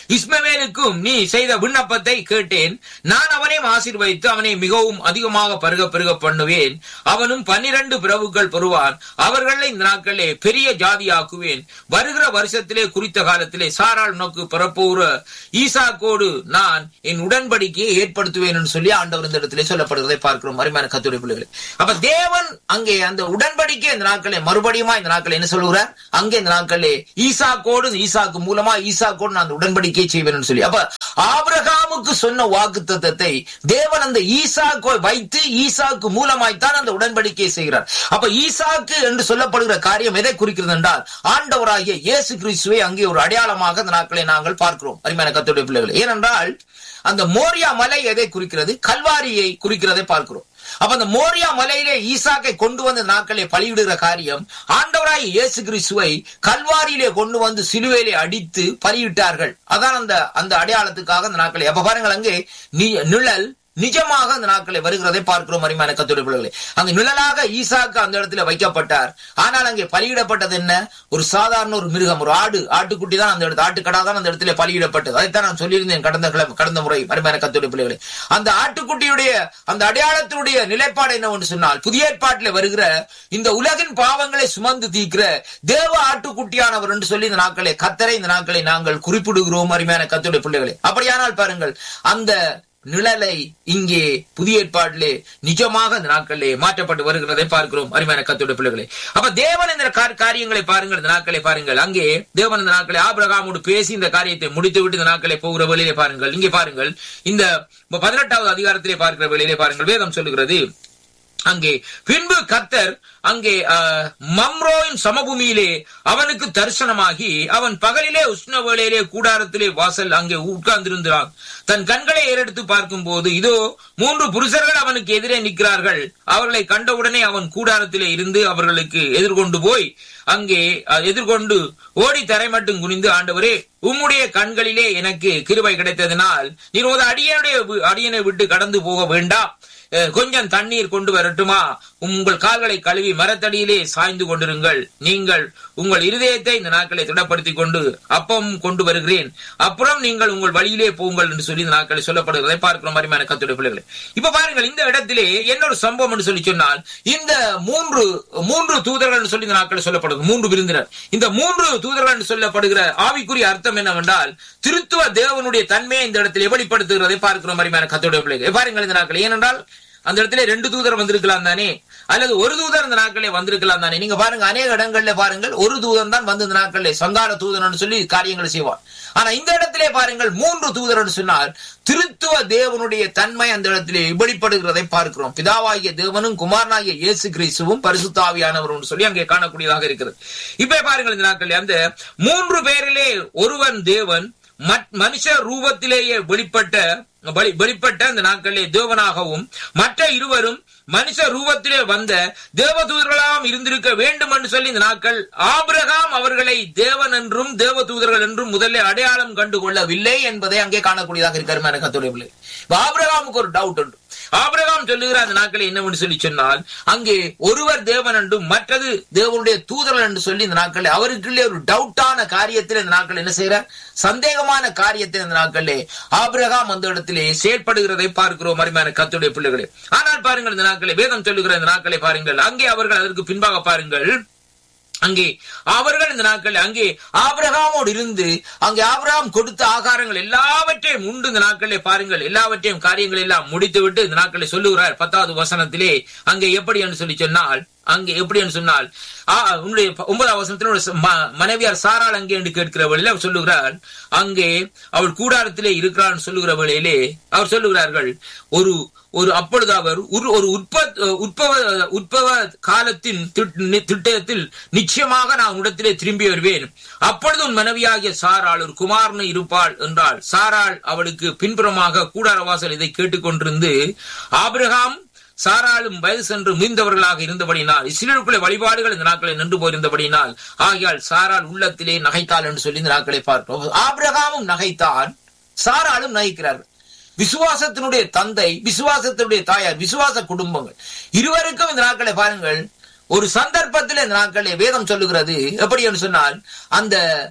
இஸ்மவேலுக்கும் நீ செய்த விண்ணப்பத்தை கேட்டேன் நான் அவனையும் ஆசீர்வதித்து அவனை மிகவும் அதிகமாக பருக பெருக பண்ணுவேன் அவனும் பன்னிரண்டு பிரபுக்கள் பெறுவான் அவர்களை இந்த நாட்களே பெரிய ஜாதியாக்குவேன் வருகிற வருஷத்திலே குறித்த காலத்திலே சாராள் உனக்கு பிறப்போற ஈசாக்கோடு நான் என் உடன்படிக்கையை ஏற்படுத்துவேன் என்று சொல்லி ஆண்டவர் இந்த இடத்திலே சொல்லப்படுவதை பார்க்கிறோம் அருமையான கத்துடைய பிள்ளைகளே அப்ப தேவன் அங்கே அந்த உடன்படிக்கை இந்த நாட்களே மறுபடியுமா இந்த நாட்களை என்ன சொல்லுகிறார் அங்கே இந்த நாட்களே ஈசாக்கோடு ஈசாக்கு மூலமா ஈசாக்கோடு நான் அந்த உடன்படிக்கை செய்வேன் என்று சொல்லி அப்ப ஆபிரகாமுக்கு சொன்ன வாக்கு தத்தத்தை தேவன் அந்த ஈசாக்கை வைத்து ஈசாக்கு மூலமாய்த்தான் அந்த உடன்படிக்கையை செய்கிறார் அப்ப ஈசாக்கு என்று சொல்லப்படுகிற காரியம் எதை குறிக்கிறது என்றால் ஆண்டவராகிய இயேசு கிறிஸ்துவை அங்கே ஒரு அடையாளமாக அந்த நாட்களை நாங்கள் பார்க்கிறோம் அருமையான கத்துடைய பிள்ளைகள் ஏனென்றால் அந்த மோரியா மலை எதை குறிக்கிறது கல்வாரியை குறிக்கிறதை பார்க்கிறோம் அப்ப அந்த மோரியா மலையிலே ஈசாக்கை கொண்டு வந்த நாட்களே பலியிடுகிற காரியம் ஆண்டவராய் இயேசு கிறிஸ்துவை கல்வாரியிலே கொண்டு வந்து சிலுவையிலே அடித்து பலியிட்டார்கள் அதான் அந்த அந்த அடையாளத்துக்காக அந்த நாட்களை அப்ப பாருங்கள் அங்கே நி- நிழல் நிஜமாக அந்த நாட்களை வருகிறதை பார்க்கிறோம் அருமையான கத்துடைய பிள்ளைகளே அங்கு நிழலாக ஈசாக்கு அந்த இடத்துல வைக்கப்பட்டார் ஆனால் அங்கே பலியிடப்பட்டது என்ன ஒரு சாதாரண ஒரு மிருகம் ஒரு ஆடு ஆட்டுக்குட்டி தான் அந்த இடத்துல ஆட்டுக்கடா தான் அந்த இடத்துல பலியிடப்பட்டது அதைத்தான் நான் சொல்லியிருந்தேன் கடந்த கிழமை கடந்த முறை அருமையான கத்துடைய பிள்ளைகளே அந்த ஆட்டுக்குட்டியுடைய அந்த அடையாளத்தினுடைய நிலைப்பாடு என்னவென்று சொன்னால் புதிய ஏற்பாட்டில் வருகிற இந்த உலகின் பாவங்களை சுமந்து தீக்கிற தேவ ஆட்டுக்குட்டியானவர் என்று சொல்லி இந்த நாட்களை கத்தரை இந்த நாட்களை நாங்கள் குறிப்பிடுகிறோம் அருமையான கத்துடைய பிள்ளைகளே அப்படியானால் பாருங்கள் அந்த நிழலை இங்கே புதிய ஏற்பாட்டிலே நிஜமாக இந்த நாட்களிலே மாற்றப்பட்டு வருகிறதை பார்க்கிறோம் அருமையான கத்தோட பிள்ளைகளே அப்ப தேவன் இந்த கா- காரியங்களை பாருங்கள் இந்த நாட்களை பாருங்கள் அங்கே தேவன் இந்த நாட்களை ஆபிரகாமோடு பேசி இந்த காரியத்தை முடித்து விட்டு இந்த நாட்களை போகிற வழியிலே பாருங்கள் இங்கே பாருங்கள் இந்த பதினெட்டாவது அதிகாரத்திலே பார்க்கிற வேளையிலே பாருங்கள் வேதம் சொல்லுகிறது அங்கே பின்பு கர்த்தர் அங்கே அஹ், மம்ரோயின் சமபூமியிலே அவனுக்கு தரிசனமாகி அவன் பகலிலே உஷ்ண வேளையிலே கூடாரத்திலே வாசல் அங்கே உட்கார்ந்திருந்தான் தன் கண்களை ஏறெடுத்து பார்க்கும்போது இதோ மூன்று புருஷர்கள் அவனுக்கு எதிரே நிற்கிறார்கள் அவர்களை கண்டவுடனே அவன் கூடாரத்திலே இருந்து அவர்களுக்கு எதிர்கொண்டு போய் அங்கே அஹ், எதிர்கொண்டு ஓடி தரை மட்டும் குனிந்து ஆண்டவரே உம்முடைய கண்களிலே எனக்கு கிருபை கிடைத்ததினால் நீர் ஒரு அடியனுடைய வி- அடியனை விட்டு கடந்து போக வேண்டாம் அஹ், கொஞ்சம் தண்ணீர் கொண்டு வரட்டுமா உங்கள் கால்களை கழுவி மரத்தடியிலே சாய்ந்து கொண்டிருங்கள் நீங்கள் உங்கள் இருதயத்தை இந்த நாட்களை திடப்படுத்திக் கொண்டு அப்பம் கொண்டு வருகிறேன் அப்புறம் நீங்கள் உங்கள் வழியிலே போங்கள் என்று சொல்லி இந்த நாட்களை சொல்லப்படுகிறதை பார்க்கிறோம் அருமையான கத்துடைய பிள்ளைகளே இப்ப பாருங்கள் இந்த இடத்திலே என்ன ஒரு சம்பவம் என்று சொல்லி சொன்னால் இந்த மூன்று மூன்று தூதர்கள் என்று சொல்லி இந்த நாட்களில் சொல்லப்படுகிறது மூன்று விருந்தினர் இந்த மூன்று தூதர்கள் என்று சொல்லப்படுகிற ஆவிக்குரிய அர்த்தம் என்னவென்றால் திருத்துவ தேவனுடைய தன்மையை இந்த இடத்தில் வெளிப்படுத்துகிறதை பார்க்கிறோம் அருமையான கத்துடைய பிள்ளைகள் பாருங்கள் இந்த நாட்கள் ஏனென்றால் அந்த இடத்துல ரெண்டு தூதர் வந்திருக்கலாம் தானே அல்லது ஒரு தூதர் இந்த நாட்களே வந்திருக்கலாம் தானே நீங்க பாருங்க அநேக இடங்கள்ல பாருங்கள் ஒரு தூதன் தான் வந்து இந்த நாட்களே சங்கார தூதன் சொல்லி காரியங்களை செய்வார் ஆனா இந்த இடத்திலே பாருங்கள் மூன்று தூதர் சொன்னால் திருத்துவ தேவனுடைய தன்மை அந்த இடத்திலே வெளிப்படுகிறதை பார்க்கிறோம் பிதாவாகிய தேவனும் குமாரனாகிய இயேசு கிறிஸ்துவும் பரிசுத்தாவியானவரும் சொல்லி அங்கே காணக்கூடியதாக இருக்கிறது இப்ப பாருங்கள் இந்த நாட்களே அந்த மூன்று பேரிலே ஒருவன் தேவன் மற்- மனுஷ ரூபத்திலேயே வெளிப்பட்ட வெளி- வெளிப்பட்ட அந்த நாட்களிலே தேவனாகவும் மற்ற இருவரும் மனுஷ ரூபத்திலே வந்த தேவதூதர்களாம் இருந்திருக்க வேண்டும் என்று சொல்லி இந்த நாட்கள் ஆபிரகாம் அவர்களை தேவன் என்றும் தேவதூதர்கள் என்றும் முதல்ல அடையாளம் கண்டு கொள்ளவில்லை என்பதை அங்கே காணக்கூடியதாக இருக்கிற கத்துடைய பிள்ளை இப்ப ஆபிரகாமுக்கு ஒரு டவுட் உண்டு ஆபிரகாம் சொல்லுகிற அந்த நாட்களை என்னவென்று சொல்லி சொன்னால் அங்கே ஒருவர் தேவன் என்றும் மற்றது தேவனுடைய தூதர்கள் என்று சொல்லி இந்த நாட்களே அவருக்குள்ளே ஒரு டவுட்டான காரியத்தில் இந்த நாட்கள் என்ன செய்யறார் சந்தேகமான காரியத்தில் இந்த நாட்களே ஆபிரகாம் அந்த இடத்திலே செயல்படுகிறதை பார்க்கிறோம் அருமையான கத்துடைய பிள்ளைகளே ஆனால் பாருங்கள் இந்த நாட்களை வேதம் சொல்லுகிற இந்த நாட்களை பாருங்கள் அங்கே அவர்கள் அதற்கு பின்பாக பாருங்கள் அங்கே அவர்கள் இந்த நாட்கள் அங்கே ஆபிரகாமோடு இருந்து அங்கே ஆபிரகாம் கொடுத்த ஆகாரங்கள் எல்லாவற்றையும் உண்டு இந்த நாட்களிலே பாருங்கள் எல்லாவற்றையும் காரியங்கள் எல்லாம் முடித்து விட்டு இந்த நாட்களை சொல்லுகிறார் பத்தாவது வசனத்திலே அங்கே எப்படி என்று சொல்லி சொன்னால் அங்கே எப்படி என்று சொன்னால் ஆ, உன்னுடைய ப- ஒன்பதாம் வசனத்தில் உன்னுடைய ச- ம- மனைவியார் சாராள் அங்கே என்று கேட்கிற வேளையிலே அவர் சொல்லுகிறார் அங்கே அவள் கூடாரத்திலே இருக்கிறார் சொல்லுகிற வேளையிலே அவர் சொல்லுகிறார்கள் ஒரு ஒரு அப்பொழுது அவர் ஒரு ஒரு உற்பத் உற்பவ உற்பவ காலத்தின் திட்- நி- திட்டத்தில் நிச்சயமாக நான் உடத்திலே திரும்பி வருவேன் அப்பொழுது உன் மனைவியாகிய சாராள் ஒரு குமாரனு இருப்பாள் என்றாள் சாராள் அவளுக்கு பின்புறமாக கூடாரவாசல் இதை கேட்டுக்கொண்டிருந்து ஆபிரகாம் சாராளும் வயது சென்று மீந்தவர்களாக இருந்தபடியினால் இஸ்ரேலுக்குள்ளே வழிபாடுகள் இந்த நாட்களை நின்று போயிருந்தபடியினால் ஆகையால் சாராள் உள்ளத்திலே நகைத்தாள் என்று சொல்லி இந்த நாட்களை பார்த்தோம் ஆபிரகாமும் நகைத்தான் சாராளும் நகைக்கிறார்கள் விசுவாசத்தினுடைய தந்தை விசுவாசத்தினுடைய தாயார் விசுவாச குடும்பங்கள் இருவருக்கும் இந்த நாட்களை பாருங்கள் ஒரு சந்தர்ப்பத்தில் இந்த நாட்களே வேதம் சொல்லுகிறது எப்படி என்று சொன்னால் அந்த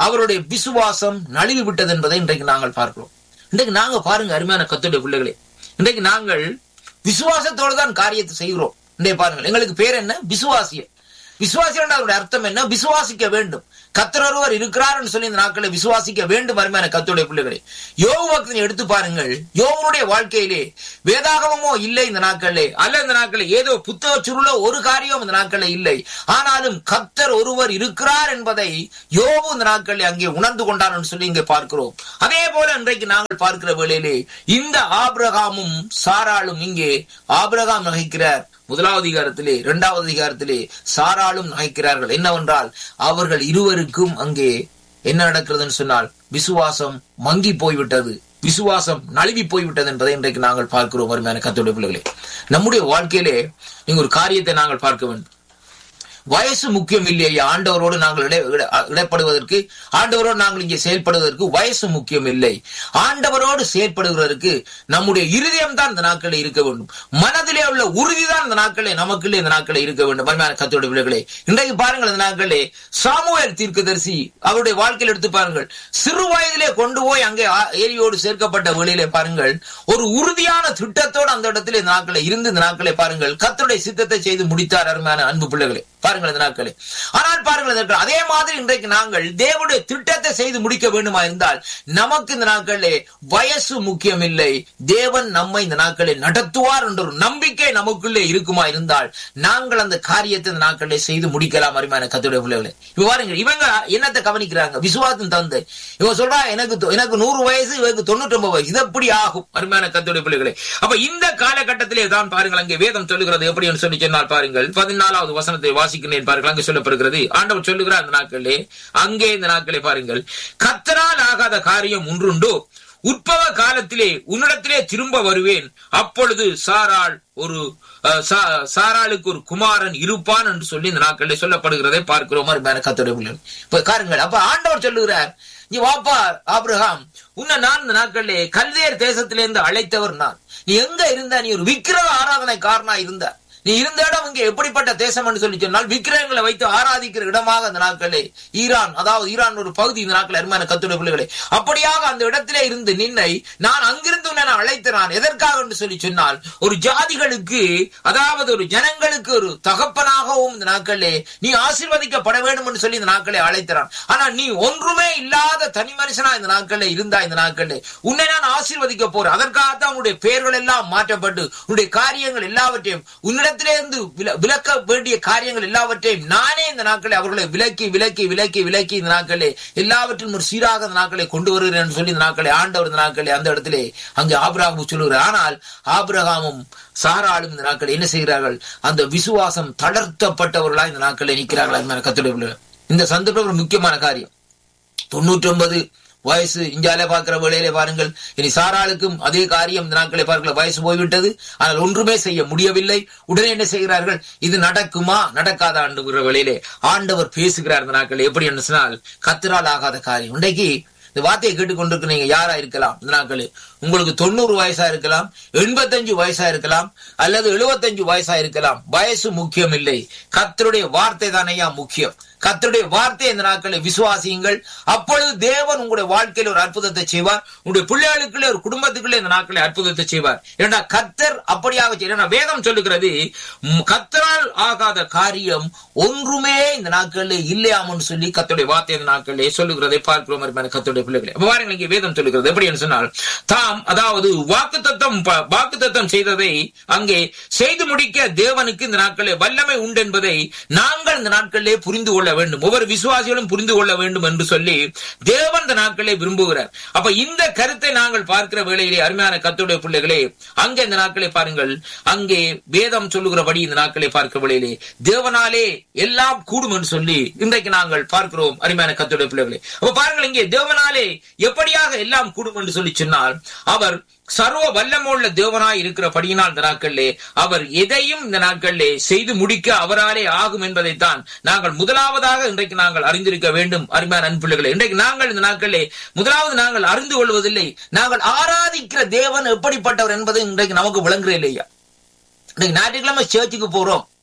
அவருடைய விசுவாசம் நழுவி விட்டது என்பதை இன்றைக்கு நாங்கள் பார்க்கிறோம் இன்றைக்கு நாங்க பாருங்க அருமையான கத்துடைய பிள்ளைகளே இன்றைக்கு நாங்கள் விசுவாசத்தோடு தான் காரியத்தை செய்கிறோம் இன்றைய பாருங்கள் எங்களுக்கு பேர் என்ன விசுவாசிய விசுவாசி அதோட அர்த்தம் என்ன விசுவாசிக்க வேண்டும் கத்தர் ஒருவர் இருக்கிறார் சொல்லி இந்த நாட்களை விசுவாசிக்க வேண்டும் அருமையான கத்துடைய பிள்ளைகளே யோக பக்தனை எடுத்து பாருங்கள் யோகனுடைய வாழ்க்கையிலே வேதாகமமோ இல்லை இந்த நாட்களிலே அல்ல இந்த நாட்களில் ஏதோ புத்தக சுருளோ ஒரு காரியம் இந்த நாட்களில் இல்லை ஆனாலும் கத்தர் ஒருவர் இருக்கிறார் என்பதை யோகு இந்த நாட்களில் அங்கே உணர்ந்து கொண்டார் என்று சொல்லி இங்கே பார்க்கிறோம் அதே போல இன்றைக்கு நாங்கள் பார்க்கிற வேளையிலே இந்த ஆபிரகாமும் சாராளும் இங்கே ஆபிரகாம் நகைக்கிறார் முதலாவது அதிகாரத்திலே இரண்டாவது அதிகாரத்திலே சாராளும் நகைக்கிறார்கள் என்னவென்றால் அவர்கள் இருவருக்கும் அங்கே என்ன நடக்கிறதுன்னு சொன்னால் விசுவாசம் மங்கி போய்விட்டது விசுவாசம் நழுவி போய்விட்டது என்பதை இன்றைக்கு நாங்கள் பார்க்கிறோம் அருமையான கத்தோடைய பிள்ளைகளே நம்முடைய வாழ்க்கையிலே நீங்க ஒரு காரியத்தை நாங்கள் பார்க்க வேண்டும் வயசு முக்கியம் இல்லையா ஆண்டவரோடு நாங்கள் இடை- இட- இடப்படுவதற்கு ஆண்டவரோடு நாங்கள் இங்கே செயல்படுவதற்கு வயசு முக்கியம் இல்லை ஆண்டவரோடு செயல்படுவதற்கு நம்முடைய இருதயம் தான் இந்த நாட்களில் இருக்க வேண்டும் மனதிலே உள்ள உறுதி தான் இந்த நாட்களே நமக்குள்ளே இந்த நாட்களில் இருக்க வேண்டும் அருமையான கத்தோட பிள்ளைகளே இன்றைக்கு பாருங்கள் இந்த நாட்களே சாமுவேல் தீர்க்கதரிசி அவருடைய வாழ்க்கையில் எடுத்து பாருங்கள் சிறு வயதிலே கொண்டு போய் அங்கே ஆ- ஏரியோடு சேர்க்கப்பட்ட வேளையிலே பாருங்கள் ஒரு உறுதியான திட்டத்தோடு அந்த இடத்துல இந்த நாட்களை இருந்து இந்த நாட்களை பாருங்கள் கத்தருடைய சித்தத்தை செய்து முடித்தார் அருமையான அன்பு பிள்ளைகளே பாருங்கள் இந்த நாட்களே ஆனால் பாருங்கள் இந்த நாட்கள் அதே மாதிரி இன்றைக்கு நாங்கள் தேவனுடைய திட்டத்தை செய்து முடிக்க வேண்டுமா இருந்தால் நமக்கு இந்த நாட்களிலே வயசு முக்கியம் இல்லை தேவன் நம்மை இந்த நாட்களில் நடத்துவார் என்ற ஒரு நம்பிக்கை நமக்குள்ளே இருக்குமா இருந்தால் நாங்கள் அந்த காரியத்தை இந்த நாட்களிலே செய்து முடிக்கலாம் அருமையான கத்துடைய பிள்ளைகளே இப்ப பாருங்க இவங்க என்னத்தை கவனிக்கிறாங்க விசுவாசம் தந்து இவன் சொல்றா எனக்கு தொ- எனக்கு நூறு வயசு இவருக்கு தொண்ணூற்றி ஒன்பது வயசு இது எப்படி ஆகும் அருமையான கத்துடைய பிள்ளைகளே அப்ப இந்த காலகட்டத்திலே தான் பாருங்கள் அங்கே வேதம் சொல்லுகிறது எப்படி என்று சொல்லி சொன்னால் பாருங்கள் பதினாலாவது வசனத்தை வாசிக்கிறேன் பாருங்கள் அங்கே சொல்லப்படுகிறது ஆண்டவர் சொல்லுகிறார் அந்த நாட்களிலே அங்கே இந்த நாட்களே பாருங்கள் கத்தரால் ஆகாத காரியம் ஒன்றுண்டோ உட்பவ காலத்திலே உன்னிடத்திலே திரும்ப வருவேன் அப்பொழுது சாராள் ஒரு அஹ், சா- சாராளுக்கு ஒரு குமாரன் இருப்பான் என்று சொல்லி இந்த நாட்களிலே சொல்லப்படுகிறதை பார்க்கிறோம் அருமையான கத்தோடைய பிள்ளைகள் இப்ப காருங்கள் அப்ப ஆண்டவர் சொல்லுகிறார் நீ வாப்பா ஆபிரகாம் உன்னை நான் இந்த நாட்களிலே கல்தேர் தேசத்திலிருந்து அழைத்தவர் நான் நீ எங்க இருந்த நீ ஒரு விக்கிரக ஆராதனை காரணா இருந்த நீ இருந்த இடம் இங்கே எப்படிப்பட்ட தேசம் என்று சொல்லி சொன்னால் விக்கிரகங்களை வைத்து ஆராதிக்கிற இடமாக அந்த நாட்களே ஈரான் அதாவது ஈரான் ஒரு பகுதி இந்த நாட்கள் அருமையான கத்துடைய பிள்ளைகளே அப்படியாக அந்த இடத்திலே இருந்து நின்னை நான் அங்கிருந்து உன்னை நான் அழைத்தனான் எதற்காக என்று சொல்லி சொன்னால் ஒரு ஜாதிகளுக்கு அதாவது ஒரு ஜனங்களுக்கு ஒரு தகப்பனாகவும் இந்த நாட்களே நீ ஆசீர்வதிக்கப்பட வேண்டும் என்று சொல்லி இந்த நாட்களை அழைத்தறான் ஆனா நீ ஒன்றுமே இல்லாத தனி மனுஷனா இந்த நாட்களே இருந்தா இந்த நாட்களே உன்னை நான் ஆசீர்வதிக்க போறேன் அதற்காகத்தான் உன்னுடைய பெயர்கள் எல்லாம் மாற்றப்பட்டு உன்னுடைய காரியங்கள் எல்லாவற்றையும் உன்னிடத்திலே இருந்து வில- விலக்க வேண்டிய காரியங்கள் எல்லாவற்றையும் நானே இந்த நாட்களை அவர்களை விலக்கி விலக்கி விலக்கி விலக்கி இந்த நாட்களே எல்லாவற்றிலும் ஒரு சீராக இந்த நாட்களை கொண்டு வருகிறேன் என்று சொல்லி இந்த நாட்களை ஆண்டவர் இந்த நாட்களை அந்த இடத்திலே அங்கே ஆபிரகாம் சொல்லுகிறார் ஆனால் ஆபிரகாமும் சாராளும் இந்த நாட்களை என்ன செய்கிறார்கள் அந்த விசுவாசம் தளர்த்தப்பட்டவர்களா இந்த நாட்களை நிற்கிறார்கள் அது கத்துடைய இந்த சந்தர்ப்பம் ஒரு முக்கியமான காரியம் தொண்ணூற்றி ஒன்பது வயசு இந்தியாவில பார்க்கிற வேளையிலே பாருங்கள் இனி சாராளுக்கும் அதே காரியம் இந்த நாட்களை பார்க்கல வயசு போய்விட்டது ஆனால் ஒன்றுமே செய்ய முடியவில்லை உடனே என்ன செய்கிறார்கள் இது நடக்குமா நடக்காத ஆண்டுகிற வேளையிலே ஆண்டவர் பேசுகிறார் இந்த நாட்கள் எப்படி என்று சொன்னால் கத்திரால் ஆகாத காரியம் இன்றைக்கு இந்த வார்த்தையை கேட்டுக்கொண்டிருக்க நீங்க யாரா இருக்கலாம் இந்த நாட்கள் உங்களுக்கு தொண்ணூறு வயசா இருக்கலாம் எண்பத்தஞ்சு வயசா இருக்கலாம் அல்லது எழுபத்தஞ்சு வயசா இருக்கலாம் வயசு முக்கியம் இல்லை கத்தருடைய வார்த்தை தானையா முக்கியம் கத்தருடைய வார்த்தை இந்த நாட்களில் விசுவாசியுங்கள் அப்பொழுது தேவன் உங்களுடைய வாழ்க்கையில் ஒரு அற்புதத்தை செய்வார் உங்களுடைய பிள்ளைகளுக்குள்ளே ஒரு குடும்பத்துக்குள்ளே இந்த நாட்களில் அற்புதத்தை செய்வார் ஏன்னா கத்தர் அப்படியாக செய்ய ஏன்னா வேதம் சொல்லுகிறது ம், கத்தரால் ஆகாத காரியம் ஒன்றுமே இந்த நாட்களில் இல்லையாமன்னு சொல்லி கத்தருடைய வார்த்தை இந்த நாட்களிலே சொல்லுகிறதை பார்க்கிறோம் அருமையான கத்தருடைய பிள்ளைகளை அப்ப பாருங்கள் இங்கே வேதம் சொல்லுகிறது எப்படி என்று சொன்னால் தாம் அதாவது வாக்குத்தத்தம் ப- வாக்குத்தத்தம் செய்ததை அங்கே செய்து முடிக்க தேவனுக்கு இந்த நாட்களிலே வல்லமை உண்டு என்பதை நாங்கள் இந்த நாட்களிலே புரிந்து கொள்ள வேண்டும் ஒவ்வொரு விசுவாசிகளும் புரிந்து கொள்ள வேண்டும் என்று சொல்லி தேவன் இந்த நாட்களை விரும்புகிறார் அப்ப இந்த கருத்தை நாங்கள் பார்க்கிற வேளையிலே அருமையான கத்துடைய பிள்ளைகளே அங்கே இந்த நாட்களை பாருங்கள் அங்கே வேதம் சொல்லுகிறபடி இந்த நாட்களை பார்க்கிற வேளையிலே தேவனாலே எல்லாம் கூடும் என்று சொல்லி இன்றைக்கு நாங்கள் பார்க்கிறோம் அருமையான கத்துடைய பிள்ளைகளே அப்ப பாருங்கள் இங்கே தேவனாலே எப்படியாக எல்லாம் கூடும் என்று சொல்லி சொன்னால் அவர் சர்வ வல்லமுள்ள தேவனாய் இருக்கிறபடியினால் இந்த நாட்களிலே அவர் எதையும் இந்த நாட்களிலே செய்து முடிக்க அவராலே ஆகும் என்பதைத்தான் நாங்கள் முதலாவதாக இன்றைக்கு நாங்கள் அறிந்திருக்க வேண்டும் அருமையான அன்பிள்ளைகளே இன்றைக்கு நாங்கள் இந்த நாட்களிலே முதலாவது நாங்கள் அறிந்து கொள்வதில்லை நாங்கள் ஆராதிக்கிற தேவன் எப்படிப்பட்டவர் என்பது இன்றைக்கு நமக்கு விளங்குற இல்லையா இன்றைக்கு ஞாயிற்றுக்கிழமை சேர்ச்சுக்கு போறோம்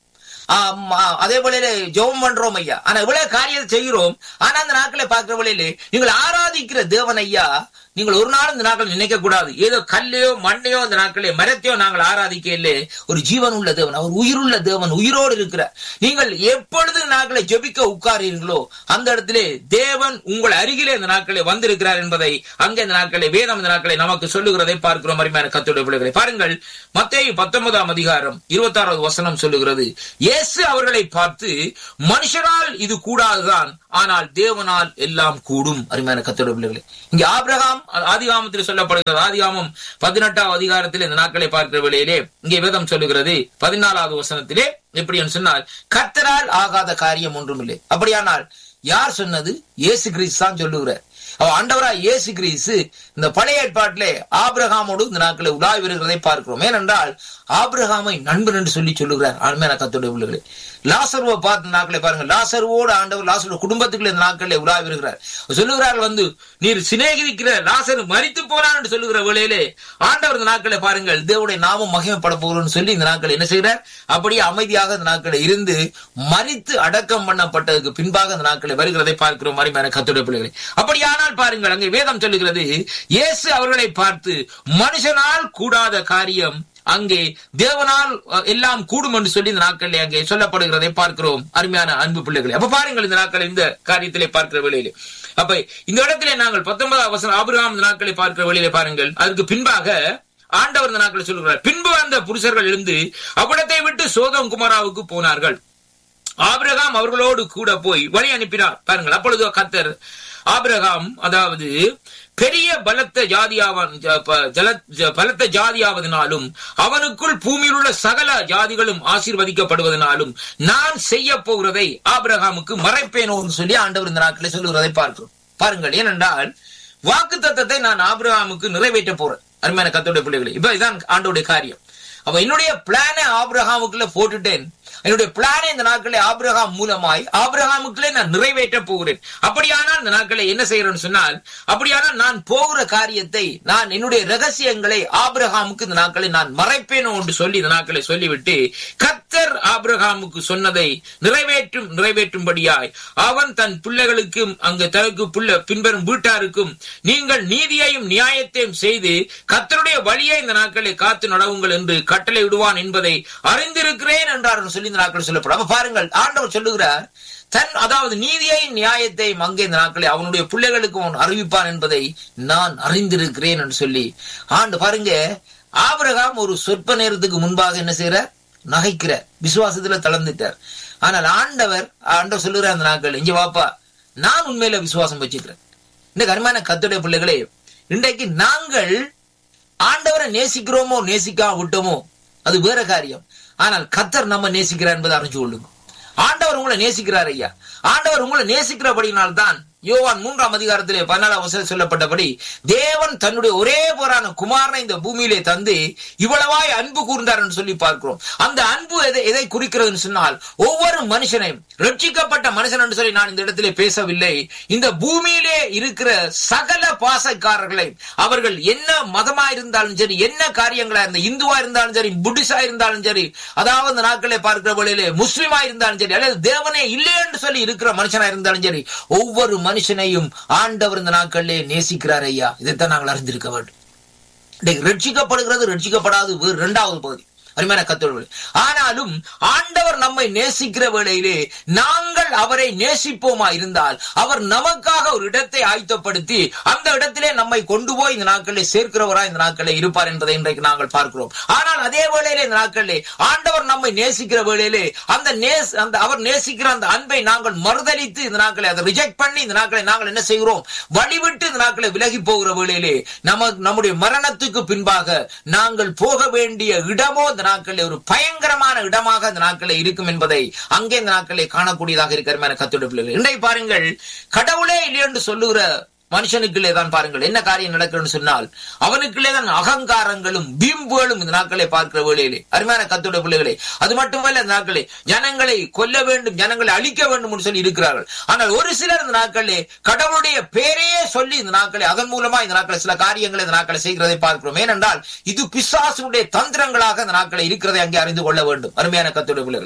ஆம், ஆ, அதே போல ஜெபம் பண்றோம் ஐயா ஆனா இவ்வளவு காரியத்தை செய்கிறோம் ஆனா அந்த நாட்களை பார்க்கிற வழியிலே நீங்கள் ஆராதிக்கிற தேவன் ஐயா நீங்கள் ஒரு நாள் இந்த நாட்கள் நினைக்க கூடாது ஏதோ கல்லையோ மண்ணையோ இந்த நாட்களே மரத்தையோ நாங்கள் ஆராதிக்க இல்லை ஒரு ஜீவன் உள்ள தேவன் அவர் உயிருள்ள தேவன் உயிரோடு இருக்கிறார் நீங்கள் எப்பொழுது இந்த நாட்களை ஜெபிக்க உட்காரீர்களோ அந்த இடத்திலே தேவன் உங்கள் அருகிலே இந்த நாட்களே வந்திருக்கிறார் என்பதை அங்கே இந்த நாட்களே வேதம் இந்த நாட்களை நமக்கு சொல்லுகிறதை பார்க்கிறோம் அருமையான கத்தோட பிள்ளைகளை பாருங்கள் மத்தேயு பத்தொன்பதாம் அதிகாரம் இருபத்தாறாவது வசனம் சொல்லுகிறது இயேசு அவர்களை பார்த்து மனுஷரால் இது கூடாதுதான் ஆனால் தேவனால் எல்லாம் கூடும் அருமையான கத்தோட பிள்ளைகளே இங்கே ஆபிரகாம் ஆதிகாமத்தில் சொல்லப்படுகிறது ஆதிகாமம் பதினெட்டாம் அதிகாரத்தில் இந்த நாட்களை பார்க்கிற வேளையிலே இங்கே வேதம் சொல்லுகிறது பதினாலாவது வசனத்திலே எப்படி என்று சொன்னால் கர்த்தரால் ஆகாத காரியம் ஒன்றும் இல்லை அப்படியானால் யார் சொன்னது இயேசு கிறிஸ்து தான் சொல்லுகிறார் அவ ஆண்டவரா இயேசு கிறிஸ்து இந்த பழைய ஏற்பாட்டிலே ஆபிரகாமோடு இந்த நாட்களை உலாவி வருகிறதை பார்க்கிறோம் ஏனென்றால் ஆபிரகாமை நண்பன் என்று சொல்லி சொல்லுகிறார் ஆண்மையான கத்தோடைய பிள்ளைகளே லாசருவை பார்த்த நாட்களை பாருங்க லாசருவோடு ஆண்டவர் லாசரு குடும்பத்துக்குள்ள இந்த நாட்களில் உலாவி வருகிறார் சொல்லுகிறார்கள் வந்து நீர் சிநேகிதிக்கிற லாசரு மறித்து போனான் என்று சொல்லுகிற வேளையிலே ஆண்டவர் இந்த நாட்களை பாருங்கள் தேவனுடைய நாமம் மகிமைப்பட போகிறோம்னு சொல்லி இந்த நாட்கள் என்ன செய்கிறார் அப்படியே அமைதியாக இந்த நாட்களை இருந்து மறித்து அடக்கம் பண்ணப்பட்டதுக்கு பின்பாக இந்த நாட்களை வருகிறதை பார்க்கிறோம் மறுமையான கத்துடைய பிள்ளைகளை அப்படியானால் பாருங்கள் அங்கே வேதம் சொல்லுகிறது இயேசு அவர்களை பார்த்து மனுஷனால் கூடாத காரியம் அங்கே தேவனால் அஹ், எல்லாம் கூடும் என்று சொல்லி இந்த நாட்களில் அங்கே சொல்லப்படுகிறதை பார்க்கிறோம் அருமையான அன்பு பிள்ளைகளை அப்ப பாருங்கள் இந்த நாட்கள் இந்த காரியத்திலே பார்க்கிற வேளையிலே அப்ப இந்த இடத்திலே நாங்கள் பத்தொன்பதாம் வசனம் ஆபிரகாம் இந்த நாட்களை பார்க்கிற வேளையிலே பாருங்கள் அதற்கு பின்பாக ஆண்டவர் இந்த நாட்களை சொல்லுகிறார் பின்பு அந்த புருஷர்கள் எழுந்து அவ்விடத்தை விட்டு சோதம் குமாராவுக்கு போனார்கள் ஆபிரகாம் அவர்களோடு கூட போய் வழி அனுப்பினார் பாருங்கள் அப்பொழுது கத்தர் ஆபிரகாம் அதாவது பெரிய பலத்த ஜாதியாவன் ஜ- ப- ஜல- ஜ- பலத்த ஜாதியாவதனாலும் அவனுக்குள் பூமியில் உள்ள சகல ஜாதிகளும் ஆசீர்வதிக்கப்படுவதனாலும் நான் செய்ய போகிறதை ஆபிரகாமுக்கு மறைப்பேனோன்னு சொல்லி ஆண்டவர் இந்த நாட்களை சொல்லுகிறதை பார்க்கிறோம் பாருங்கள் ஏனென்றால் வாக்கு தத்தத்தை நான் ஆபிரகாமுக்கு நிறைவேற்ற போறேன் அருமையான கத்தோடைய பிள்ளைகளை இப்ப இதான் ஆண்டோடைய காரியம் அப்ப என்னுடைய பிளானை ஆபிரகாமுக்குள்ள போட்டுட்டேன் என்னுடைய பிளானை இந்த நாட்களை ஆபிரகாம் மூலமாய் ஆபிரகாமுக்குள்ளே நான் நிறைவேற்ற போகிறேன் அப்படியானால் இந்த நாட்களை என்ன செய்யறேன்னு சொன்னால் அப்படியானால் நான் போகிற காரியத்தை நான் என்னுடைய ரகசியங்களை ஆபிரகாமுக்கு இந்த நாட்களை நான் மறைப்பேனோ என்று சொல்லி இந்த நாட்களை சொல்லிவிட்டு கத்தர் ஆபிரகாமுக்கு சொன்னதை நிறைவேற்றும் நிறைவேற்றும்படியாய் அவன் தன் பிள்ளைகளுக்கும் அங்கு தனக்கு பிள்ளை பின்வரும் வீட்டாருக்கும் நீங்கள் நீதியையும் நியாயத்தையும் செய்து கத்தருடைய வழியை இந்த நாட்களை காத்து நடவுங்கள் என்று கட்டளை விடுவான் என்பதை அறிந்திருக்கிறேன் என்றார் என்று சொல்லி இந்த நாட்கள் சொல்லப்படும் அப்ப பாருங்கள் ஆண்டவர் சொல்லுகிறார் தன் அதாவது நீதியை நியாயத்தையும் அங்கே இந்த நாட்களை அவனுடைய பிள்ளைகளுக்கு அவன் அறிவிப்பான் என்பதை நான் அறிந்திருக்கிறேன் என்று சொல்லி ஆண்டு பாருங்க ஆபிரகாம் ஒரு சொற்ப நேரத்துக்கு முன்பாக என்ன செய்யறார் நகைக்கிறார் விசுவாசத்துல தளர்ந்துட்டார் ஆனால் ஆண்டவர் ஆண்டவர் சொல்லுகிறார் அந்த நாட்கள் இங்க வாப்பா நான் உண்மையில விசுவாசம் வச்சுக்கிறேன் இந்த கருமான கத்துடைய பிள்ளைகளே இன்றைக்கு நாங்கள் ஆண்டவரை நேசிக்கிறோமோ நேசிக்காம விட்டோமோ அது வேற காரியம் ஆனால் கத்தர் நம்ம நேசிக்கிறார் என்பதை அறிஞ்சு கொள்ளுங்க ஆண்டவர் உங்களை நேசிக்கிறார் ஐயா ஆண்டவர் உங்களை நேசிக்கிறபடியினால் தான் யோவான் மூன்றாம் அதிகாரத்திலே பதினாலாம் வசனம் சொல்லப்பட்டபடி தேவன் தன்னுடைய ஒரே போரான குமாரனை இந்த பூமியிலே தந்து இவ்வளவாய் அன்பு கூர்ந்தார் என்று சொல்லி பார்க்கிறோம் அந்த அன்பு எதை எதை குறிக்கிறதுன்னு சொன்னால் ஒவ்வொரு மனுஷனையும் ரட்சிக்கப்பட்ட மனுஷன் என்று சொல்லி நான் இந்த இடத்திலே பேசவில்லை இந்த பூமியிலே இருக்கிற சகல பாசக்காரர்களை அவர்கள் என்ன மதமா இருந்தாலும் சரி என்ன காரியங்களா இருந்த இந்துவா இருந்தாலும் சரி புத்திசா இருந்தாலும் சரி அதாவது இந்த நாட்களை பார்க்கிற வழியிலே முஸ்லிமா இருந்தாலும் சரி அல்லது தேவனே இல்லை என்று சொல்லி இருக்கிற மனுஷனா இருந்தாலும் சரி ஒவ்வொரு மனுஷனையும் ஆண்டவர் இந்த நாட்களிலே நேசிக்கிறார் ஐயா இதைத்தான் நாங்கள் அறிந்திருக்க வேண்டும் இன்றைக்கு ரட்சிக்கப்படுகிறது ரட்சிக்கப்படாது வேறு இரண்டாவது பகுதி அருமையான கத்தோடு ஆனாலும் ஆண்டவர் நம்மை நேசிக்கிற வேளையிலே நாங்கள் அவரை நேசிப்போமா இருந்தால் அவர் நமக்காக ஒரு இடத்தை ஆயத்தப்படுத்தி அந்த இடத்திலே நம்மை கொண்டு போய் இந்த நாட்களில் சேர்க்கிறவரா இந்த நாட்களில் இருப்பார் என்பதை இன்றைக்கு நாங்கள் பார்க்கிறோம் ஆனால் அதே வேளையிலே இந்த நாட்களிலே ஆண்டவர் நம்மை நேசிக்கிற வேளையிலே அந்த நேஸ் அந்த அவர் நேசிக்கிற அந்த அன்பை நாங்கள் மறுதளித்து இந்த நாட்களை அதை ரிஜெக்ட் பண்ணி இந்த நாட்களை நாங்கள் என்ன செய்கிறோம் வழிவிட்டு இந்த நாட்களை விலகி போகிற வேளையிலே நம்ம நம்முடைய மரணத்துக்கு பின்பாக நாங்கள் போக வேண்டிய இடமோ இந்த நாட்களில் ஒரு பயங்கரமான இடமாக இந்த நாட்களில் இருக்கும் என்பதை அங்கே இந்த நாட்களை காணக்கூடியதாக இருக்கிற கத்துடைய பிள்ளைகள் இன்றைக்கு பாருங்கள் கடவுளே இல்லை என்று சொல்லுகிற மனுஷனுக்குள்ளே தான் பாருங்கள் என்ன காரியம் நடக்குதுன்னு சொன்னால் அவனுக்குள்ளே தான் அகங்காரங்களும் பீம்புகளும் இந்த நாட்களை பார்க்கிற வேளையிலே அருமையான கத்துடைய பிள்ளைகளே அது மட்டுமல்ல இந்த நாட்களே ஜனங்களை கொல்ல வேண்டும் ஜனங்களை அழிக்க வேண்டும் என்று சொல்லி இருக்கிறார்கள் ஆனால் ஒரு சிலர் இந்த நாட்களிலே கடவுளுடைய பேரையே சொல்லி இந்த நாட்களை அதன் மூலமா இந்த நாட்களை சில காரியங்களை இந்த நாட்களை செய்கிறதை பார்க்கிறோம் ஏனென்றால் இது பிசாசுடைய தந்திரங்களாக இந்த நாட்களை இருக்கிறதை அங்கே அறிந்து கொள்ள வேண்டும் அருமையான கத்துடைய பிள்ளைகளே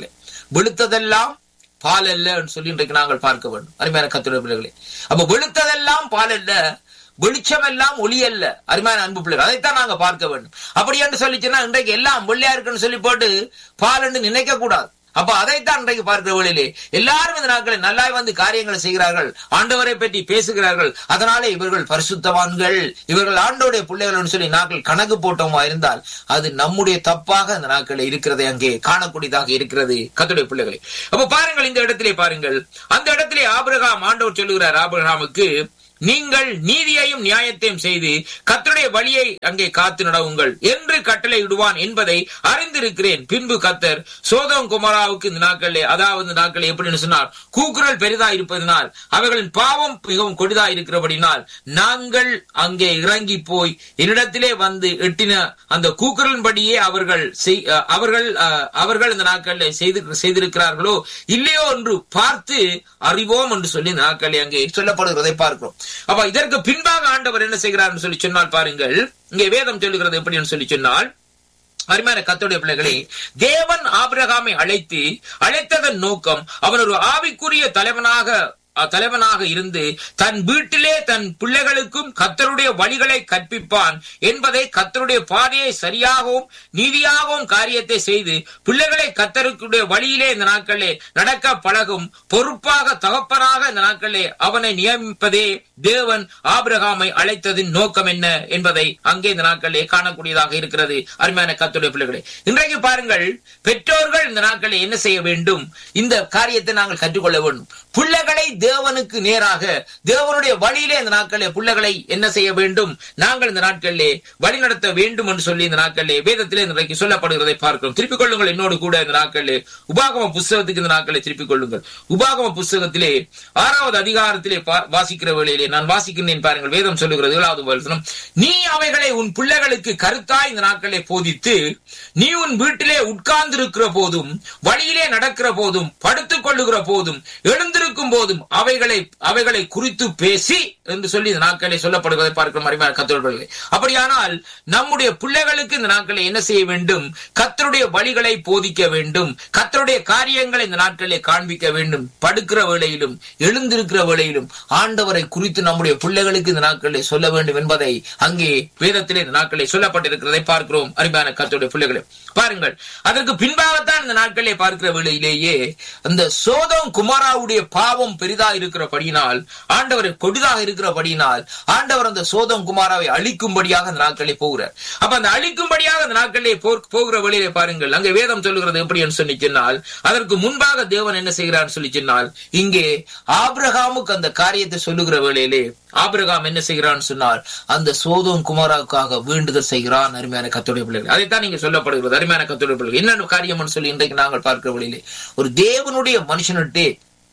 வெளுத்ததெல்லாம் பால் அல்ல சொல்லி இன்றைக்கு நாங்கள் பார்க்க வேண்டும் அருமையான கத்துடைய பிள்ளைகளே அப்ப வெளுத்ததெல்லாம் பால் அல்ல வெளிச்சம் எல்லாம் ஒளி அல்ல அருமையான அன்பு பிள்ளைகள் அதைத்தான் நாங்க பார்க்க வேண்டும் அப்படி என்று சொல்லிச்சுன்னா இன்றைக்கு எல்லாம் வெள்ளையா இருக்குன்னு சொல்லி போட்டு பால் என்று நினைக்க கூடாது அப்ப அதைத்தான் இன்றைக்கு பார்க்கிற வழியிலே எல்லாரும் இந்த நாட்களில் நல்லாய் வந்து காரியங்களை செய்கிறார்கள் ஆண்டவரை பற்றி பேசுகிறார்கள் அதனாலே இவர்கள் பரிசுத்தவான்கள் இவர்கள் ஆண்டோடைய பிள்ளைகள் சொல்லி நாட்கள் கணக்கு போட்டோமா இருந்தால் அது நம்முடைய தப்பாக இந்த நாட்களில் இருக்கிறது அங்கே காணக்கூடியதாக இருக்கிறது கத்துடைய பிள்ளைகளை அப்ப பாருங்கள் இந்த இடத்திலே பாருங்கள் அந்த இடத்திலே ஆபிரகாம் ஆண்டவர் சொல்லுகிறார் ஆபிரகாமுக்கு நீங்கள் நீதியையும் நியாயத்தையும் செய்து கத்தருடைய வழியை அங்கே காத்து நடவுங்கள் என்று கட்டளை இடுவான் என்பதை அறிந்திருக்கிறேன் பின்பு கத்தர் சோதம் குமாராவுக்கு இந்த நாட்களே அதாவது இந்த நாட்கள் எப்படின்னு சொன்னார் கூக்குரல் பெரிதா இருப்பதனால் அவர்களின் பாவம் மிகவும் கொடிதா இருக்கிறபடினால் நாங்கள் அங்கே இறங்கி போய் என்னிடத்திலே வந்து எட்டின அந்த கூக்குரலின்படியே அவர்கள் செய்- அஹ், அவர்கள் அஹ், அவர்கள் இந்த நாட்களில் செய்து செய்திருக்கிறார்களோ இல்லையோ என்று பார்த்து அறிவோம் என்று சொல்லி இந்த நாட்களில் அங்கே சொல்லப்படுகிறதை பார்க்கிறோம் அப்ப இதற்கு பின்பாக ஆண்டவர் என்ன செய்கிறார் சொல்லி சொன்னால் பாருங்கள் இங்கே வேதம் சொல்லுகிறது எப்படின்னு சொல்லி சொன்னால் அருமையான கத்தோடைய பிள்ளைகளே தேவன் ஆபிரகாமை அழைத்து அழைத்ததன் நோக்கம் அவன் ஒரு ஆவிக்குரிய தலைவனாக அஹ், தலைவனாக இருந்து தன் வீட்டிலே தன் பிள்ளைகளுக்கும் கத்தருடைய வழிகளை கற்பிப்பான் என்பதை கத்தருடைய பாதையை சரியாகவும் நீதியாகவும் காரியத்தை செய்து பிள்ளைகளை கத்தருக்குடைய வழியிலே இந்த நாட்களிலே நடக்க பழகும் பொறுப்பாக தகப்பனாக இந்த நாட்களிலே அவனை நியமிப்பதே தேவன் ஆபிரகாமை அழைத்ததின் நோக்கம் என்ன என்பதை அங்கே இந்த நாட்களிலே காணக்கூடியதாக இருக்கிறது அருமையான கத்துடைய பிள்ளைகளே இன்றைக்கு பாருங்கள் பெற்றோர்கள் இந்த நாட்களில் என்ன செய்ய வேண்டும் இந்த காரியத்தை நாங்கள் கற்றுக்கொள்ள வேண்டும் பிள்ளைகளை தேவனுக்கு நேராக தேவனுடைய வழியிலே இந்த நாட்களிலே பிள்ளைகளை என்ன செய்ய வேண்டும் நாங்கள் இந்த நாட்களிலே வழிநடத்த வேண்டும் என்று சொல்லி இந்த நாட்களிலே வேதத்திலே இன்றைக்கு சொல்லப்படுகிறதை பார்க்கிறோம் திருப்பிக் கொள்ளுங்கள் என்னோடு கூட இந்த நாட்களிலே உபாகம புஸ்தகத்துக்கு இந்த நாட்களை திருப்பிக் கொள்ளுங்கள் உபாகம புஸ்தகத்திலே ஆறாவது அதிகாரத்திலே பா- வாசிக்கிற வேளையிலே நான் வாசிக்கிறேன் பாருங்கள் வேதம் சொல்லுகிறது ஏழாவது வசனம் நீ அவைகளை உன் பிள்ளைகளுக்கு கருத்தாய் இந்த நாட்களை போதித்து நீ உன் வீட்டிலே உட்கார்ந்திருக்கிற போதும் வழியிலே நடக்கிற போதும் படுத்துக் கொள்ளுகிற போதும் எழுந்திருக்கும் போதும் அவைகளை அவைகளை குறித்து பேசி என்று சொல்லி இந்த நாட்களை சொல்லப்படுவதை பார்க்கிறோம் அருமையான கத்தோர்களே அப்படியானால் நம்முடைய பிள்ளைகளுக்கு இந்த நாட்களை என்ன செய்ய வேண்டும் கத்தருடைய வழிகளை போதிக்க வேண்டும் கத்தருடைய காரியங்களை இந்த நாட்களிலே காண்பிக்க வேண்டும் படுக்கிற வேளையிலும் எழுந்திருக்கிற வேளையிலும் ஆண்டவரை குறித்து நம்முடைய பிள்ளைகளுக்கு இந்த நாட்களிலே சொல்ல வேண்டும் என்பதை அங்கே வேதத்திலே இந்த நாட்களிலே சொல்லப்பட்டிருக்கிறதை பார்க்கிறோம் அருமையான கத்தருடைய பிள்ளைகளை பாருங்கள் அதற்கு பின்பாகத்தான் இந்த நாட்களிலே பார்க்கிற வேளையிலேயே அந்த சோதம் குமாராவுடைய பாவம் பெரிதா இருக்கிறபடியினால் ஆண்டவர் கொடிதாக இருக்கிறபடியினால் ஆண்டவர் அந்த சோதம் குமாராவை அழிக்கும்படியாக அந்த நாட்களிலே போகிறார் அப்ப அந்த அழிக்கும்படியாக அந்த நாட்களிலே போ- போகிற வழியிலே பாருங்கள் அங்கே வேதம் சொல்லுகிறது எப்படி என்று சொல்லி சொன்னால் அதற்கு முன்பாக தேவன் என்ன செய்கிறார் சொல்லி சொன்னால் இங்கே ஆபிரகாமுக்கு அந்த காரியத்தை சொல்லுகிற வேளையிலே ஆபிரகாம் என்ன செய்கிறான்னு சொன்னால் அந்த சோதம் குமாராவுக்காக வேண்டுதல் செய்கிறான் அருமையான கத்தோடைய பிள்ளைகள் அதைத்தான் நீங்க சொல்லப்படுகிறது அருமையான கத்தோடைய பிள்ளைகள் என்ன காரியம்னு சொல்லி இன்றைக்கு நாங்கள் பார்க்கிற வழியிலே ஒரு தேவனுடைய மனுஷனிட்டே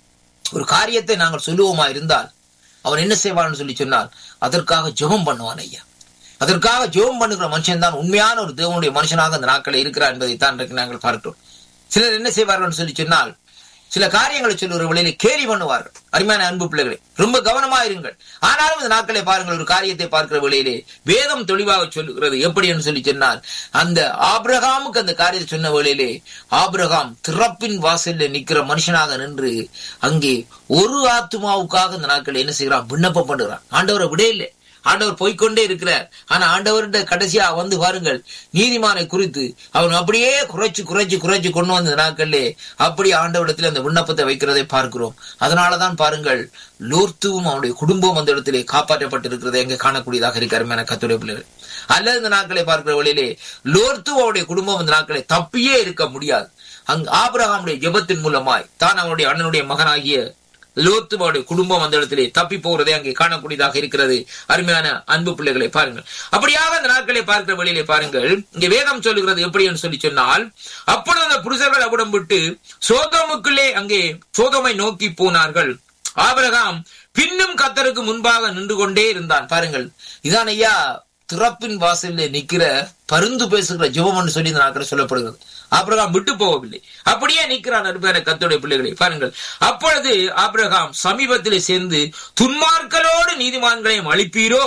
ஒரு காரியத்தை நாங்கள் சொல்லுவோமா இருந்தால் அவன் என்ன செய்வான்னு சொல்லி சொன்னால் அதற்காக ஜெபம் பண்ணுவான் ஐயா அதற்காக ஜெபம் பண்ணுகிற மனுஷன் தான் உண்மையான ஒரு தேவனுடைய மனுஷனாக அந்த நாட்களில் இருக்கிறார் என்பதை தான் இன்றைக்கு நாங்கள் பார்க்கிறோம் சிலர் என்ன செய்வார்கள் சொல்லி சொன்னால் சில காரியங்களை சொல்லுகிற வழியிலே கேலி பண்ணுவார்கள் அருமையான அன்பு பிள்ளைகளே ரொம்ப கவனமா இருங்கள் ஆனாலும் இந்த நாட்களை பாருங்கள் ஒரு காரியத்தை பார்க்கிற வழியிலே வேதம் தெளிவாக சொல்லுகிறது எப்படி என்று சொல்லி சொன்னால் அந்த ஆபிரகாமுக்கு அந்த காரியத்தை சொன்ன வேளையிலே ஆபிரகாம் திறப்பின் வாசல்ல நிக்கிற மனுஷனாக நின்று அங்கே ஒரு ஆத்துமாவுக்காக இந்த நாட்களை என்ன செய்கிறான் விண்ணப்பம் பண்ணுகிறான் ஆண்டவரை விட இல்லை ஆண்டவர் போய்க்கொண்டே இருக்கிறார் ஆனா ஆண்டவர்கிட்ட கடைசியா வந்து பாருங்கள் நீதிமானை குறித்து அவன் அப்படியே குறைச்சு குறைச்சு குறைச்சு கொண்டு வந்த நாட்களிலே அப்படி ஆண்டவரிடத்தில் அந்த விண்ணப்பத்தை வைக்கிறதை பார்க்கிறோம் அதனாலதான் பாருங்கள் லோர்த்துவும் அவனுடைய குடும்பம் அந்த இடத்திலே காப்பாற்றப்பட்டிருக்கிறதை எங்க காணக்கூடியதாக இருக்காரு என கத்துடைய பிள்ளைகள் அல்லது இந்த நாட்களை பார்க்கிற வழியிலே லோர்த்து அவனுடைய குடும்பம் இந்த நாட்களை தப்பியே இருக்க முடியாது அங்கு ஆபிரகாமுடைய ஜெபத்தின் மூலமாய் தான் அவனுடைய அண்ணனுடைய மகனாகிய லோத்துவோடைய குடும்பம் அந்த இடத்திலே தப்பி போகிறதை அங்கே காணக்கூடியதாக இருக்கிறது அருமையான அன்பு பிள்ளைகளை பாருங்கள் அப்படியாக அந்த நாட்களை பார்க்கிற வழியிலே பாருங்கள் இங்க வேதம் சொல்லுகிறது எப்படி என்று சொல்லி சொன்னால் அப்பொழுது அந்த புருஷர்கள் அவிடம் விட்டு சோதோமுக்குள்ளே அங்கே சோதோமை நோக்கி போனார்கள் ஆபிரகாம் பின்னும் கத்தருக்கு முன்பாக நின்று கொண்டே இருந்தான் பாருங்கள் இதான் ஐயா திறப்பின் வாசலில் நிக்கிற பருந்து பேசுகிற ஜெபம் சொல்லி இந்த நாட்கள் சொல்லப்படுகிறது ஆபிரகாம் விட்டு போகவில்லை அப்படியே நிற்கிறான் அருமையான கத்தோடைய பிள்ளைகளை பாருங்கள் அப்பொழுது ஆபிரகாம் சமீபத்திலே சேர்ந்து துன்மார்களோடு நீதிமான்களையும் அழிப்பீரோ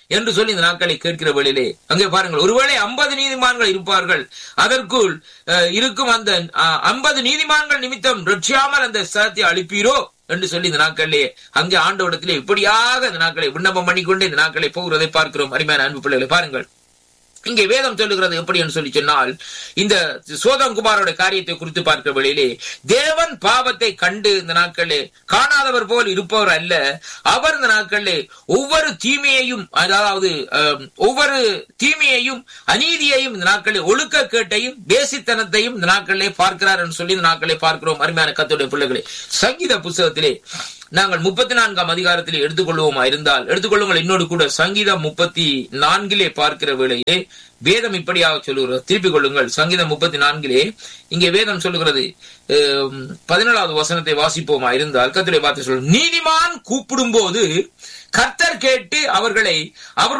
என்று சொல்லி இந்த நாட்களை கேட்கிற வேளையிலே அங்கே பாருங்கள் ஒருவேளை ஐம்பது நீதிமான்கள் இருப்பார்கள் அதற்குள் அஹ், இருக்கும் அந்த ஐம்பது நீதிமான்கள் நிமித்தம் ரட்சியாமல் அந்த ஸ்தலத்தை அழிப்பீரோ என்று சொல்லி இந்த நாட்களிலே அங்கே ஆண்டவடத்திலே இப்படியாக இந்த நாட்களை விண்ணப்பம் பண்ணிக்கொண்டு இந்த நாட்களை போகிறதை பார்க்கிறோம் அருமையான அன்பு பிள்ளைகளை பாருங்கள் இங்கே வேதம் சொல்லுகிறது எப்படி என்று சொல்லி சொன்னால் இந்த சோதம் குமாரோட காரியத்தை குறித்து பார்க்கிற வேளையிலே தேவன் பாவத்தை கண்டு இந்த நாட்களிலே காணாதவர் போல் இருப்பவர் அல்ல அவர் இந்த நாட்களிலே ஒவ்வொரு தீமையையும் அதாவது அஹ், ஒவ்வொரு தீமையையும் அநீதியையும் இந்த நாட்களில் ஒழுக்க கேட்டையும் தேசித்தனத்தையும் இந்த நாட்களிலே பார்க்கிறார் என்று சொல்லி இந்த நாட்களை பார்க்கிறோம் அருமையான கத்தோடைய பிள்ளைகளே சங்கீத புஸ்தகத்திலே நாங்கள் முப்பத்தி நான்காம் அதிகாரத்தில் எடுத்துக்கொள்வோமா இருந்தால் எடுத்துக்கொள்ளுங்கள் என்னோடு கூட சங்கீதம் முப்பத்தி நான்கிலே பார்க்கிற வேளையிலே வேதம் இப்படியாக சொல்லுகிறது திருப்பிக் கொள்ளுங்கள் சங்கீதம் முப்பத்தி நான்கிலே இங்கே வேதம் சொல்லுகிறது அஹ், பதினேழாவது வசனத்தை வாசிப்போமா இருந்தால் கத்துரை பார்த்து சொல்லு நீதிமான் கூப்பிடும் போது கர்த்தர் கேட்டு அவர்களை அவர்